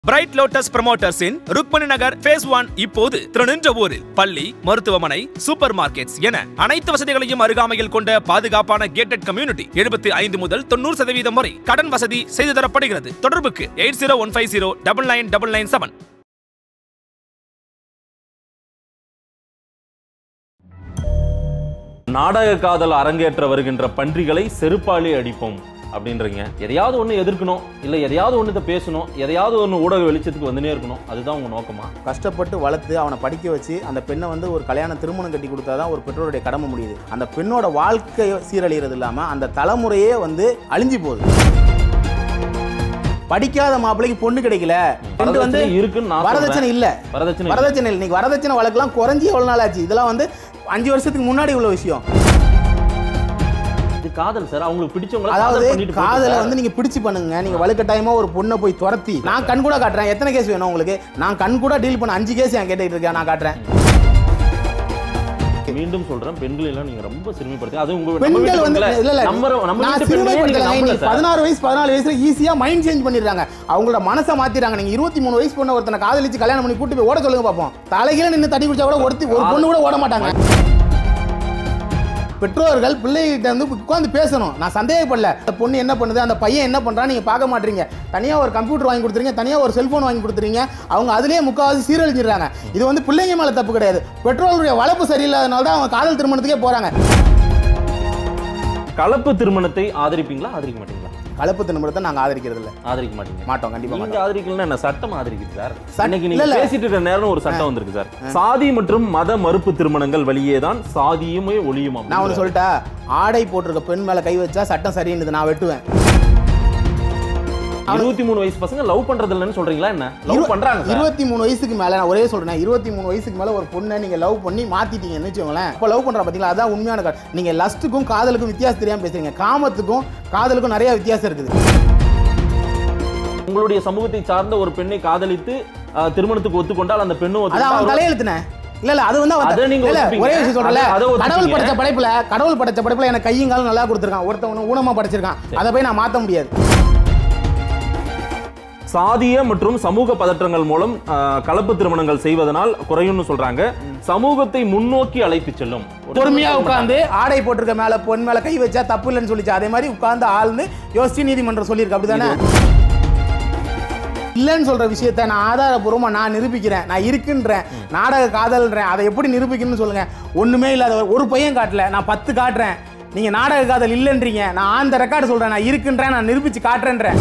Bright lotus ப்ரமோட்டர்ஸின் Rukmani Nagar phase one இப்போது திருநின்ற ஊரில் பள்ளி மருத்துவமனை சூப்பர் மார்க்கெட்ஸ் என அனைத்து வசதிகளையும் அருகாமையில் கொண்ட பாதுகாப்பான கேட்டட் கம்யூனிட்டி எழுபத்தி ஐந்து முதல் தொண்ணூறு சதவீதம் வரை கடன் வசதி செய்து தரப்படுகிறது தொடர்புக்கு eight zero one five zero double nine double nine seven நாடக காதல் அரங்கேற்ற வருகின்ற பன்றிகளை செருப்பாளி அடிப்போம் அப்படின்றீங்க எதையாவது ஒன்று எதிர்க்கணும் இல்லை எதையாவது ஒன்று பேசணும் எதையாவது ஒன்று ஊடக வெளிச்சத்துக்கு வந்துனே இருக்கணும் அதுதான் உங்க நோக்கமா கஷ்டப்பட்டு வளர்த்து அவனை படிக்க வச்சு அந்த பெண்ணை வந்து ஒரு கல்யாண திருமணம் கட்டி கொடுத்தா தான் ஒரு பெற்றோருடைய கடமை முடியுது அந்த பெண்ணோட வாழ்க்கை சீரழிகிறது இல்லாமல் அந்த தலைமுறையே வந்து அழிஞ்சு போகுது படிக்காத மாப்பிள்ளைக்கு பொண்ணு கிடைக்கல ரெண்டு வந்து வரதட்சணை இருக்குன்னு நான் வரதட்சணை சொல்றேன். இல்ல வரதட்சணை இல்லை. வரதட்சணை இல்லை இன்னைக்கு வரதட்சணை வழக்கெல்லாம் குறைஞ்சி எவ்வளவு நாள் ஆச்சு இதெல்லாம் வந்து அஞ்சு வருஷத்துக்கு முன்னாடி உள்ள விஷயம் இது காதல் சார் அவங்களுக்கு பிடிச்சவங்கள அதாவது காதல் பண்ணிட்டு போயிட்டு காதலை சார். வந்து நீங்க பிடிச்சு பண்ணுங்க நீங்க வலுக்கட்டாயமா ஒரு பொண்ணை போய் துரத்தி நான் கண் கூட காட்டுறேன் எத்தனை கேஸ் வேணும் உங்களுக்கு நான் கண் கூட டீல் பண்ண அஞ்சு கேஸ் என் கேட்டுட்டு இருக்கேன் நான் காட்டுறேன் மீண்டும் சொல்றேன் பெண்கள் எல்லாம் நீங்க ரொம்ப சிறுமிப்படுத்தி அது உங்க நம்ம பெண்கள் வீட்டு வந்து பெண்களை இல்ல இல்ல நம்ம நம்ம நான் வீட்டு பெண்களே நீங்க சிறுமைப்படுத்தல நம்பல நீங்க சார். பதினாறு வயசு பதினாலு வயசுல ஈஸியா மைண்ட் சேஞ்ச் பண்ணிடுறாங்க அவங்களோட மனசை மாத்திடுறாங்க நீங்க இருபத்தி மூணு வயசு பொண்ணை ஒருத்தனை காதலிச்சு கல்யாணம் பண்ணி கூட்டு போய் ஓட சொல்லுங்க பார்ப்போம் தலைகீழ நின்று தடி குடிச்சா கூட ஒருத்தி ஒரு பொண்ணு கூட ஓட மாட்டாங்க பெற்றோர்கள் பிள்ளைகிட்ட வந்து உட்காந்து பேசணும் நான் சந்தேகப்படல அந்த பொண்ணு என்ன பண்ணுது அந்த பையன் என்ன பண்றான்னு நீங்க பார்க்க மாட்டீங்க தனியா ஒரு கம்ப்யூட்டர் வாங்கி கொடுத்துறீங்க தனியா ஒரு செல்போன் வாங்கி கொடுத்துறீங்க அவங்க அதுலயே முக்காவாசி சீரழிஞ்சிடுறாங்க இது வந்து பிள்ளைங்க மேல தப்பு கிடையாது பெற்றோர்களுடைய வளர்ப்பு சரியில்லாதனால தான் அவங்க காதல் திருமணத்துக்கே போறாங்க கலப்பு திருமணத்தை ஆதரிப்பீங்களா ஆதரிக்க மாட்டீங்களா கலப்பு திருமணத்தை நாங்க ஆதரிக்கிறது இல்ல ஆதரிக்க மாட்டீங்க மாட்டோம் கண்டிப்பா நீங்க மாட்டோம் ஆதரிக்கலன்னா என்ன சட்டம் ஆதரிக்குது சார் சட்- இன்னைக்கு இல்ல, நீங்க இல்ல. பேசிட்டு இருக்க நேரம் ஒரு சட்டம் வந்திருக்கு சார் சாதி மற்றும் மத மறுப்பு திருமணங்கள் வழியே தான் சாதியுமே ஒளியும் நான் ஒன்று சொல்லிட்டா ஆடை போட்டிருக்க பெண் மேல கை வச்சா சட்டம் சரின்னு நான் வெட்டுவேன் இருபத்தி மூணு வயசு பசங்க லவ் பண்றது இல்லைன்னு சொல்றீங்களா என்ன லவ் இரு- பண்றாங்க சார். இருபத்தி மூணு வயசுக்கு மேல நான் ஒரே சொல்றேன் இருபத்தி மூணு வயசுக்கு மேல ஒரு பொண்ணை நீங்க லவ் பண்ணி மாத்திட்டீங்கன்னு வச்சுக்கோங்களேன் இப்போ லவ் பண்ற பாத்தீங்களா அதான் உண்மையான கா- நீங்க லஸ்ட்டுக்கும் காதலுக்கும் வித்தியாசம் தெரியாம பேசுறீங்க காமத்துக்கும் காதலுக்கும் நிறைய வித்தியாசம் இருக்குது உங்களுடைய சமூகத்தை சார்ந்த ஒரு பெண்ணை காதலித்து அஹ், திருமணத்துக்கு ஒத்துக்கொண்டால் அந்த பெண்ணும் அது அவன் ஒத்துக்கிட்டா தலையெழுத்துனேன் இல்ல இல்ல அது வந்து அவன் அதை நீங்க இல்ல, இல்ல, ஒத்துப்பீங்க. ஒரே விஷயம் சொல்றல அதை- அதை ஒத்துப்பீங்க. கடவுள் படைச்ச படைப்புல கடவுள் படைச்ச படைப்புல எனக்கு கையும் காலும் நல்லா கொடுத்துருக்கான் ஒருத்தவன ஊனமா படைச்சிருக்கான் அதை போய் நான் மாத்த முடியாது சாதிய மற்றும் சமூக பதற்றங்கள் மூலம் அஹ், கலப்பு திருமணங்கள் செய்வதனால் குறையும்னு சொல்றாங்க சமூகத்தை முன்னோக்கி அழைத்து செல்லும் பொறுமையா உட்கார்ந்து ஆடை போட்டிருக்க மேல பொன் மேல கை வச்சா தப்பு இல்லைன்னு சொல்லிச்சு அதே மாதிரி உட்கார்ந்து ஆள்னு யோசிச்சு நீதிமன்றம் சொல்லியிருக்கு அப்படிதானே இல்லைன்னு சொல்ற விஷயத்த நான் ஆதாரபூர்வமா நான் நிரூபிக்கிறேன் நான் இருக்குன்றேன் நாடக காதல்ன்றேன் அதை எப்படி நிரூபிக்கணும்னு சொல்லுங்க ஒண்ணுமே இல்லாத ஒரு- ஒரு பையன் காட்டல நான் பத்து காட்டுறேன் நீங்க நாடக காதல் இல்லைன்றீங்க நான் ஆந்த ரெக்கார்டு சொல்றேன் நான் இருக்குன்றேன் நான் நிரூபிச்சு காட்டுறேன்றேன்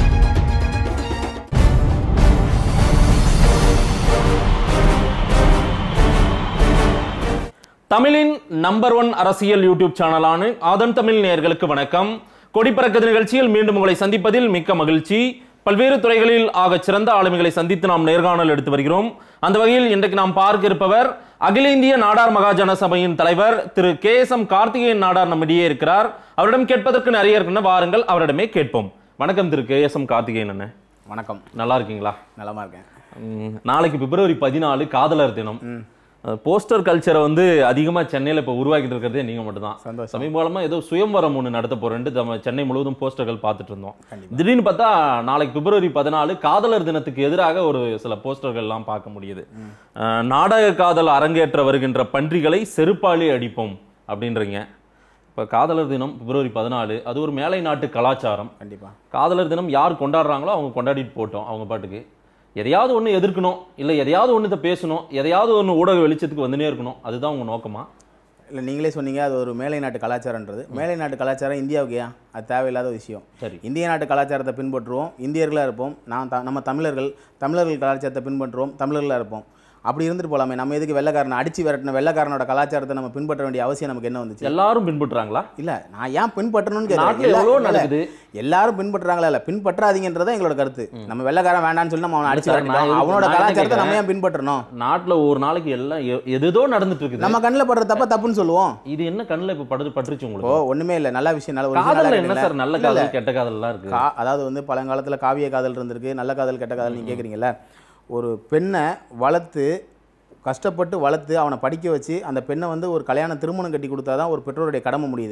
தமிழின் நம்பர் ஒன் அரசியல் யூடியூப் சேனலான ஆதன் தமிழ் நேயர்களுக்கு வணக்கம் கொடிப்பறக்கது நிகழ்ச்சியில் மீண்டும் உங்களை சந்திப்பதில் மிக்க மகிழ்ச்சி பல்வேறு துறைகளில் ஆகச் சிறந்த ஆளுமைகளை சந்தித்து நாம் நேர்காணல் எடுத்து வருகிறோம் அந்த வகையில் இன்றைக்கு நாம் பார்க்க இருப்பவர் அகில இந்திய நாடார் மகாஜன சபையின் தலைவர் Thiru K S M Karthikeyan Nadar நம்மிடையே இருக்கிறார் அவரிடம் கேட்பதற்கு நிறைய இருக்கின்ற வாருங்கள் அவரிடமே கேட்போம் வணக்கம் Thiru K S M Karthikeyan அண்ணே வணக்கம் நல்லா இருக்கீங்களா நலமா இருக்கேன் ம், நாளைக்கு பிப்ரவரி பதினாலு காதலர் தினம் போஸ்டர் கல்ச்சரை வந்து அதிகமா சென்னையில இப்ப உருவாக்கிட்டு இருக்கிறதே நீங்க மட்டும்தான் சந்தோஷம். சமீபகாலமா ஏதோ சுயம்வரம் ஒன்று நடத்த போறேன்ட்டு நம்ம சென்னை முழுவதும் போஸ்டர்கள் பார்த்துட்டு இருந்தோம் திடீர்னு பார்த்தா நாளைக்கு பிப்ரவரி பதினாலு காதலர் தினத்துக்கு எதிராக ஒரு சில போஸ்டர்கள் எல்லாம் பார்க்க முடியுது அஹ், நாடக காதல் அரங்கேற்ற வருகின்ற பன்றிகளை செருப்பாளி அடிப்போம் அப்படின்றீங்க இப்போ காதலர் தினம் பிப்ரவரி பதினாலு அது ஒரு மேலை நாட்டு கலாச்சாரம் கண்டிப்பா காதலர் தினம் யார் கொண்டாடுறாங்களோ அவங்க கொண்டாடிட்டு போட்டோம் அவங்க பாட்டுக்கு எதையாவது ஒன்று எதிர்க்கணும் இல்லை எதையாவது ஒன்று பேசணும் எதையாவது ஒன்று ஊடக வெளிச்சத்துக்கு வந்துனே இருக்கணும் அதுதான் உங்க நோக்கமா இல்லை நீங்களே சொன்னீங்க அது ஒரு மேலை நாட்டு கலாச்சாரன்றது மேலை நாட்டு கலாச்சாரம் இந்தியாவுக்கு ஏன் அது தேவையில்லாத விஷயம் சரி இந்திய நாட்டு கலாச்சாரத்தை பின்பற்றுவோம் இந்தியர்களாக இருப்போம் நான் த நம்ம தமிழர்கள் தமிழர்கள் கலாச்சாரத்தை பின்பற்றுவோம் தமிழர்களாக இருப்போம் அப்படி இருந்துட்டு போலாமே நம்ம எதுக்கு வெள்ளைக்காரனை அடிச்சு விரட்டின வெள்ளைக்காரனோட கலாச்சாரத்தை நம்ம பின்பற்ற வேண்டிய அவசியம் நமக்கு என்ன வந்துச்சு எல்லாரும் பின்பற்றுறாங்களா இல்ல நான் ஏன் பின்பற்றணும்னு நாட்டுல கேட்குறேன் எவ்வளோ எல்லா- நடக்குது எல்லாரும் பின்பற்றுறாங்களா இல்ல பின்பற்றாதீங்கன்றதான் எங்களோட கருத்து நம்ம வெள்ளைக்காரன் வேண்டாம்னு சொல்லி நம்ம அவனை அடிச்சு சார், நான் விரட்டிட்டோம் எதுக்கு- அவனோட நான் என்ன கலாச்சாரத்தை நம்ம கேட்கிறேன்? ஏன் பின்பற்றணும் நாட்டுல ஒரு நாளைக்கு எல்லாம் எ- எதேதோ நடந்துட்டு இருக்குது நம்ம கண்ணில் படுற தப்ப தப்புன்னு சொல்லுவோம் இது என்ன கண்ணுல இப்ப படு பட்டுருச்சு ஓ உங்களுக்கு ஒண்ணுமே இல்ல நல்ல விஷயம் நல்ல ஒரு விஷயம் நல்லா காதல்ல என்ன கேட்டீங்களா? சார் நல்ல இல்ல, இல்ல. காதல் கெட்ட காதல்லாம் இருக்கு கா அதாவது வந்து பழங்காலத்தில் காவிய காதல் இருந்திருக்கு நல்ல காதல் கெட்ட காதல் நீங்கள் கேட்குறீங்கல்ல ஒரு பெண்ணை வளர்த்து கஷ்டப்பட்டு வளர்த்து அவனை படிக்க வச்சு அந்த பெண்ணை வந்து ஒரு கல்யாண திருமணம் கட்டி கொடுத்தா தான் ஒரு பெற்றோருடைய கடமை முடியுது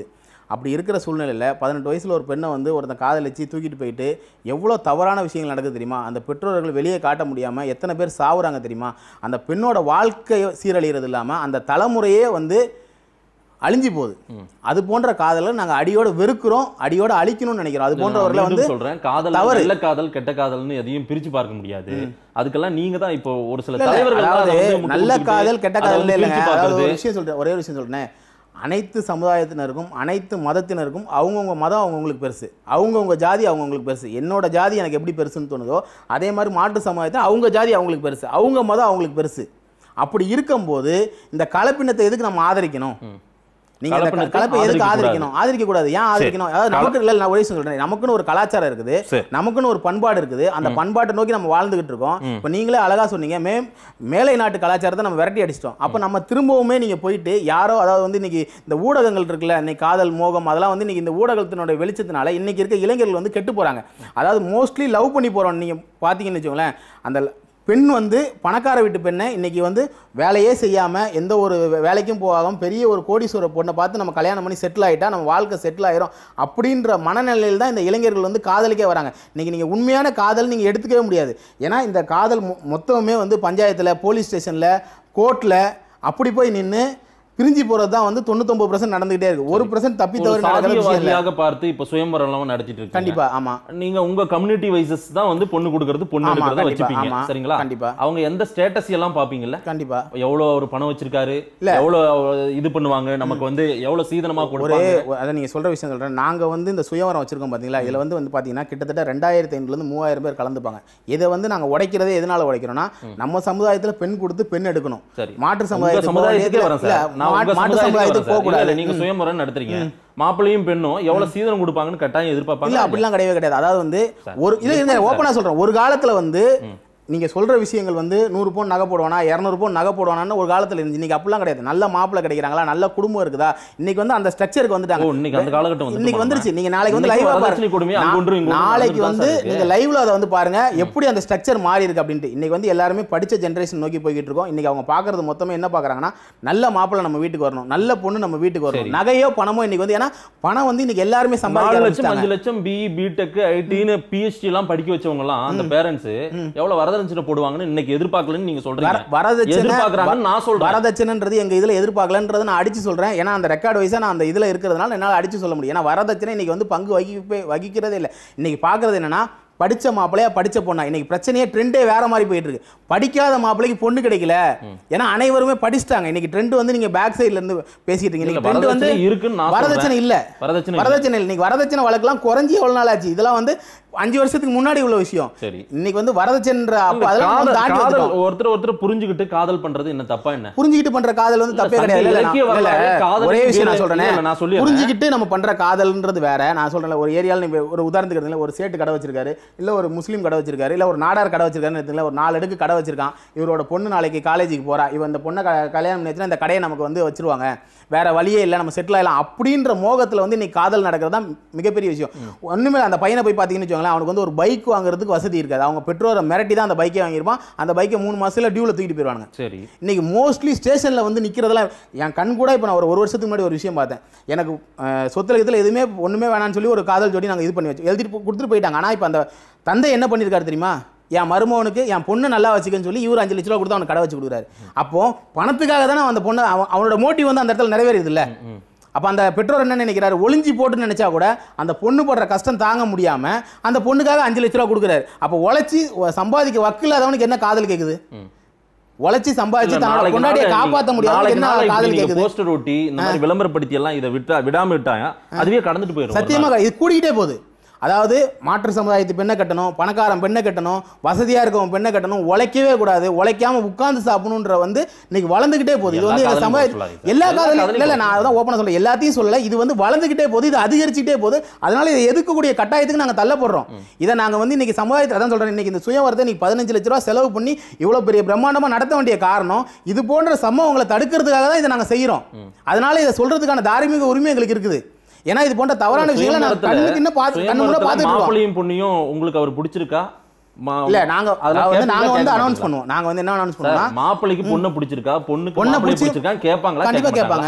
அப்படி இருக்கிற சூழ்நிலையில் பதினெட்டு வயசில் ஒரு பெண்ணை வந்து ஒருத்தன் காதலிச்சு தூக்கிட்டு போயிட்டு எவ்வளோ தவறான விஷயங்கள் நடக்குது தெரியுமா அந்த பெற்றோர்கள் வெளியே காட்ட முடியாமல் எத்தனை பேர் சாவுறாங்க தெரியுமா அந்த பெண்ணோட வாழ்க்கையை சீரழிகிறது இல்லாமல் அந்த தலைமுறையே வந்து அழிஞ்சு போகுது அது போன்ற காதலை நாங்கள் அடியோட வெறுக்கிறோம் அடியோட அழிக்கணும்னு நினைக்கிறோம் அது போன்றவர்களை நான் வந்து மீண்டும் சொல்றேன் காதல் தவறு. நல்ல காதல் கெட்ட காதல்னு எதையும் பிரிச்சு பார்க்க முடியாது அதுக்கெல்லாம் நீங்க தான் இப்போ ஒரு சில இல்ல, இல்ல, தலைவர்கள் தான் அதை அதாவது வந்து முட்டு நல்ல கொடுத்துக்கிட்டு காதல் கெட்ட அதை காதல் வந்து இல்லைங்க பிரிச்சு அதாவது பார்க்கறது. ஒரு விஷயம் சொல்றேன் ஒரே ஒரு விஷயம் சொல்றேன் அனைத்து சமுதாயத்தினருக்கும் அனைத்து மதத்தினருக்கும் அவங்கவுங்க மதம் அவங்கவுங்களுக்கு பெருசு அவங்கவுங்க ஜாதி அவங்கவுங்களுக்கு பெருசு என்னோட ஜாதி எனக்கு எப்படி பெருசுன்னு தோணுதோ அதே மாதிரி மாட்டு சமுதாயத்தில் அவங்க ஜாதி அவங்களுக்கு பெருசு அவங்க மதம் அவங்களுக்கு பெருசு அப்படி இருக்கும்போது இந்த கலப்பினத்தை எதுக்கு நம்ம ஆதரிக்கணும் நீங்க இந்த கலப்பினத்தை கலப்பை எதுக்கு ஆதரிக்க ஆதரிக்கணும் ஆதரிக்க கூடாது ஏன் ஆதரிக்கணும் அதாவது நமக்கு இல்ல நான் ஒரே விஷயம் சொல்றேன் நமக்குன்னு ஒரு கலாச்சாரம் இருக்குது சரி. நமக்குன்னு ஒரு பண்பாடு இருக்குது அந்த பண்பாட்டை நோக்கி நம்ம வாழ்ந்துகிட்டு இருக்கோம் இப்போ நீங்களே அழகா சொன்னீங்க மே மேலை நாட்டு கலாச்சாரத்தை நம்ம விரட்டி அடிச்சிட்டோம் அப்போ நம்ம திரும்பவுமே நீங்க போயிட்டு யாரோ அதாவது வந்து இன்னைக்கு இந்த ஊடகங்கள் இருக்குல்ல இன்னைக்கு காதல் மோகம் அதெல்லாம் வந்து இன்னைக்கு இந்த ஊடகத்தினுடைய வெளிச்சத்தினால இன்னைக்கு இருக்க இளைஞர்கள் வந்து கெட்டு போறாங்க அதாவது மோஸ்ட்லி லவ் பண்ணி போறோம் நீங்க பாத்தீங்கன்னு வச்சுக்கோங்களேன் அந்த பெண் வந்து பணக்கார வீட்டு பெண்ணை இன்னைக்கு வந்து வேலையே செய்யாமல் எந்த ஒரு வே- வேலைக்கும் போகாமல் பெரிய ஒரு கோடீஸ்வர பொண்ணை பார்த்து நம்ம கல்யாணம் பண்ணி செட்டில் ஆகிட்டா நம்ம வாழ்க்கை செட்டில் ஆயிரும் அப்படின்ற மனநிலையில் தான் இந்த இளைஞர்கள் வந்து காதலிக்க வராங்க இன்னைக்கு நீங்கள் உண்மையான காதல் நீங்கள் எடுத்துக்கவே முடியாது ஏன்னா இந்த காதல் மொ- மொத்தமுமே வந்து பஞ்சாயத்தில் போலீஸ் ஸ்டேஷனில் கோர்ட்டில் அப்படி போய் நின்று பிரிஞ்சு போகிறது தான் வந்து தொண்ணூத்தொம்பது பர்சன்ட் நடந்துகிட்டே இருக்கு ஒரு பர்சன்ட் தப்பி ஒரு தவறு நடக்கிற விஷயம் இல்லை சாதியவாதியாக பார்த்து இப்ப சுயம்பரம் எல்லாம் நடத்திட்டு இருக்கு கண்டிப்பா ஆமாம் நீங்க உங்க கம்யூனிட்டி வைசஸ் தான் வந்து பொண்ணு கொடுக்கறது பொண்ணு ஆமா, எடுக்கிறத கண்டிப்பா, வச்சுப்பீங்க ஆமா, சரிங்களா கண்டிப்பா. அவங்க எந்த ஸ்டேட்டஸ் எல்லாம் பாப்பீங்கல்ல கண்டிப்பா எவ்வளவு அவர் பணம் வச்சிருக்காரு இல்ல. எவ்வளவு அவர் இது பண்ணுவாங்க நமக்கு வந்து எவ்வளவு சீதனமா ஒரே கொடுப்பாங்க அதை நீங்கள் சொல்கிற விஷயம் சொல்கிறேன் நாங்கள் வந்து இந்த சுயவரம் வச்சுருக்கோம் பார்த்தீங்களா இதில் வந்து வந்து பார்த்தீங்கன்னா கிட்டத்தட்ட ரெண்டாயிரத்தி ஐநூறுலேருந்து மூவாயிரம் பேர் கலந்துப்பாங்க இதை வந்து நாங்கள் உடைக்கிறதே எதனால உடைக்கிறோம்னா நம்ம சமுதாயத்தில் பெண் கொடுத்து பெண் எடுக்கணும் சரி மாற்று உங்க சமுதாயத்துக்கு சமுதாயத்துக்கே போக வரேன் இல்ல, சார் நான் உங்க மா- மாற்று சமுதாயத்துக்கே வரேன் சமுதாயத்துக்கு சார். இல்ல, இல்ல, போகக்கூடாது நீங்க சுயம்பரம் நடத்துறீங்க மாப்பிள்ளையும் பெண்ணும் எவ்வளவு சீதனம் கொடுப்பாங்கன்னு கட்டாயம் இல்ல எதிர்பார்ப்பாங்க அப்படிலாம் கிடையவே கிடையாது அதாவது வந்து சார், ஒரு இது இருங்க சார். ஓப்பனா சொல்றேன் ஒரு காலத்துல வந்து நீங்க சொல்ற விஷயங்கள் வந்து நூறு பவுன் நகை போடுவானா இரநூறு பவுன் நகை போடுவானான்னு ஒரு காலத்துல இருந்துச்சு இன்னைக்கு அப்படிலாம் கிடையாது நல்ல மாப்பிள்ளை கிடைக்கிறாங்களா நல்ல குடும்பம் இருக்குதா இன்னைக்கு வந்து அந்த ஸ்ட்ரக்சருக்கு ஓ, வந்துட்டாங்க இன்னைக்கு அந்த காலகட்டம் வந்து இன்னைக்கு வந்துருச்சு நீங்க நாளைக்கு வந்து இன்னைக்கு லைவா வரதட்சணை கொடுமையா அங்க ஒன்று, இங்க ஒன்று நாளைக்கு நடந்துட்டு வந்து தான் சார் நீங்க இருக்கு. லைவ்ல அதை வந்து பாருங்க எப்படி அந்த ஸ்ட்ரக்சர் மாறி இருக்கு அப்படின்ட்டு இன்னைக்கு வந்து எல்லாருமே படிச்ச ஜென்ரேஷன் நோக்கி போய்கிட்டு இருக்கோம் இன்னைக்கு அவங்க பாக்குறது மொத்தமே என்ன பாக்குறாங்கன்னா நல்ல மாப்பிள்ளை நம்ம வீட்டுக்கு வரணும் நல்ல பொண்ணு நம்ம வீட்டுக்கு வரணும் சரி. நகையோ பணமோ இன்னைக்கு வந்து ஏன்னா பணம் வந்து இன்னைக்கு எல்லாருமே நாலு சம்பாதிக்க லட்சம் ஆரம்பிச்சிட்டாங்க அஞ்சு லட்சம் பி பிடெக் ஐடின்னு பிஹெச்டி எல்லாம் படிக்க வச்சவங்க எல்லாம் அந்த பேரண்ட்ஸ் எவ்வளவு வரதட்சணை போடுவாங்கன்னு இன்னைக்கு எதிர்பார்க்கலன்னு நீங்க சொல்றீங்க வர- வரதட்சணை எதிர்பார்க்கறாங்கன்னு நான் சொல்றேன் வரதட்சணைன்றது எங்க இதுல எதிர்பார்க்கலன்றதை நான் அடிச்சு சொல்றேன் ஏன்னா அந்த ரெக்கார்டு வைஸா நான் அந்த இதுல இருக்கிறதுனால என்னால அடிச்சு சொல்ல முடியும் ஏன்னா வரதட்சணை இன்னைக்கு வந்து பங்கு வகிப்பே வகிக்கிறதே இல்லை இன்னைக்கு பார்க்கறது என்னன்னா படிச்ச மாப்பிள்ளையா படிச்ச பொண்ணா இன்னைக்கு பிரச்சனையே ட்ரெண்டே வேற மாதிரி போயிட்டு இருக்கு படிக்காத மாப்பிள்ளைக்கு பொண்ணு கிடைக்கல ஏன்னா அனைவருமே படிச்சிட்டாங்க இன்னைக்கு ட்ரெண்ட் வந்து நீங்க பேக் சைடுல இருந்து பேசிட்டு இருக்கீங்க இல்ல, இன்னைக்கு ட்ரெண்ட் வந்து வரதட்சணை இருக்குன்னு நான் வரதட்சணை இல்ல வரதட்சணை இல்ல. வரதட்சணை இல்லை இன்னைக்கு வரதட்சணை வழக்கெல்லாம் குறைஞ்சி எவ்வளவு நாள் ஆச்சு இதெல்லாம் வந்து அஞ்சு வருஷத்துக்கு முன்னாடி உள்ள விஷயம் சரி இன்னைக்கு வந்து வரதட்சணைன்ற அப்ப இல்ல, அதெல்லாம் நம்ம காதல் தாண்டி காதல் வந்துட்டோம். ஒருத்தர் ஒருத்தர் புரிஞ்சுக்கிட்டு காதல் பண்றது என்ன தப்பா என்ன புரிஞ்சுக்கிட்டு பண்ற காதல் வந்து தப்பே சங்க கிடையாது இல்ல, இலக்கிய நான்- இல்ல, வரலாறு காதலுக்கு ஒரே விஷயம் நான் வேறு- சொல்றேனே இல்ல, நான் சொல்லிடுறேன். புரிஞ்சுக்கிட்டு நம்ம பண்ற காதல்ன்றது வேற நான் சொல்றேன் ஒரு ஏரியால நீங்க ஒரு உதாரணத்துக்கு எடுத்துங்களேன், ஒரு சேட்டு கடை வச்சிருக்காரு இல்ல ஒரு முஸ்லீம் கடை வச்சிருக்காரு இல்ல ஒரு நாடார் கடை வச்சிருக்காருன்னு எடுத்துங்களேன், ஒரு நாலு அடுக்கு கடை வச்சிருக்கான் இவரோட பொண்ணு நாளைக்கு காலேஜுக்கு போறா இவன் இந்த பொண்ணை க- கல்யாணம் பண்ணிச்சுன்னா இந்த கடையை நமக்கு வந்து வச்சிருவாங்க வேற வழியே இல்லை நம்ம செட்டில் ஆகலாம் அப்படின்ற மோகத்துல வந்து இன்னைக்கு காதல் நடக்கிறது தான் மிகப்பெரிய விஷயம் ஒண்ணுமே இல்ல, அந்த பையனை போய் பார்த்தீங்கன்னு வச்சுக்கோங்களேன் அவனுக்கு வந்து ஒரு பைக் வாங்குறதுக்கு வசதி இருக்காது அவங்க பெற்றோரை மிரட்டி தான் அந்த பைக்கை வாங்கியிருப்பான் அந்த பைக்கை மூணு மாசத்துல டியூல தூக்கிட்டு போயிடுவாங்க சரி இன்னைக்கு மோஸ்ட்லி ஸ்டேஷனில் வந்து நிற்கிறதெல்லாம் என் கண் கூட இப்போ நான் ஒரு ஒரு வருஷத்துக்கு முன்னாடி ஒரு விஷயம் பார்த்தேன் எனக்கு அஹ், சொத்துல இதில் எதுவுமே ஒன்றுமே வேணாம்னு சொல்லி ஒரு காதல் ஜோடி நாங்கள் இது பண்ணி வச்சு எழுதிட்டு போ- கொடுத்துட்டு போயிட்டாங்க ஆனால் இப்போ அந்த தந்தை என்ன பண்ணியிருக்காரு தெரியுமா என் மருமகனுக்கு என் பொண்ணு நல்லா வச்சுக்கன்னு சொல்லி இவர் அஞ்சு லட்ச ரூபா கொடுத்து அவனுக்கு கடை வச்சு கொடுக்குறாரு அப்போ பணத்துக்காக தானே அந்த பொண்ணு அவன் அவனோட மோட்டிவ் வந்து அந்த இடத்துல நிறைவேறுது இல்ல அப்போ அந்த பெற்றோர் என்ன நினைக்கிறாரு ஒளிஞ்சி போட்டுன்னு நினைச்சா கூட அந்த பொண்ணு படுற கஷ்டம் தாங்க முடியாம அந்த பொண்ணுக்காக அஞ்சு லட்ச ரூபா கொடுக்குறாரு அப்போ உழைச்சி சம்பாதிக்க வக்கில்லாதவனுக்கு என்ன காதல் கேட்குது உழைச்சி சம்பாதிச்சு இல்ல, தன்னோட நாளைக்கு பொண்டாட்டியை நாள் காப்பாற்ற நீங்க- முடியாது நாளைக்கு என்ன நாள் இப்படி காதல் நீங்க கேட்குது போஸ்டர் ஒட்டி இந்த மாதிரி விளம்பரப்படுத்தி எல்லாம் இதை விட்டா விடாம விட்டாங்க அதுவே கடந்துட்டு போயிடும் சத்தியமாக இது கூடிக்கிட்டே போகுது அதாவது மாற்று சமுதாயத்து பெண்ணை கட்டணும் பணக்காரன் பெண்ணை கட்டணும் வசதியா இருக்கவன் பெண்ணை கட்டணும் உழைக்கவே கூடாது உழைக்காம உட்கார்ந்து சாப்பிடணுன்ற வந்து இன்னைக்கு வளர்ந்துகிட்டே போகுது இது எல்லா வந்து இந்த காதலையும் சமுதாய சொல்லாதீங்க சார். எல்லா எல்லா காதலையும் காதலையும் இல்ல இல்ல நான் அதான் ஓப்பனாக சொல்ல எல்லாத்தையும் சொல்லல இது வந்து வளர்ந்துகிட்டே போகுது இது அதிகரிச்சுட்டே போகுது அதனால இதை எதிர்க்கக்கூடிய கட்டாயத்துக்கு நாங்க தள்ளப்படுறோம் இதை நாங்க வந்து இன்னைக்கு சமுதாயத்தை அதான் சொல்றேன் இன்னைக்கு இந்த சுயவரத்தை இன்னைக்கு பதினஞ்சு லட்ச ரூபா செலவு பண்ணி இவ்வளவு பெரிய பிரம்மாண்டமா நடத்த வேண்டிய காரணம் இது போன்ற சம்பவங்களை தடுக்கிறதுக்காக தான் இதை நாங்க செய்யறோம் அதனால இதை சொல்றதுக்கான தார்மீக உரிமை எங்களுக்கு இருக்குது ஏன்னா இது போன்ற தவறான விஷயங்களை நாங்க கண்ணுக்கு இன்னும் பார்த்து கண்ணு முன்னாடி பார்த்துட்டு இருக்கோம் மாப்பிளையும் பொண்ணையும் உங்களுக்கு அவர் பிடிச்சிருக்கா மா- இல்ல நாங்க அதெல்லாம் அதாவது வந்து கேட்பீங்களா, நாங்க வந்து கேட்க அனௌன்ஸ் மாட்டீங்களா? பண்ணுவோம் நாங்க வந்து என்ன அனௌன்ஸ் சார், பண்ணுவோம்னா மாப்பிள்ளைக்கு பொண்ணை பிடிச்சிருக்கா பொண்ணுக்கு பொண்ணை மாப்பிள்ளை பிடிச்சி- பிடிச்சிருக்கா கேட்பாங்களா கண்டிப்பா கேட்க கேட்பாங்க மாட்டாங்களா?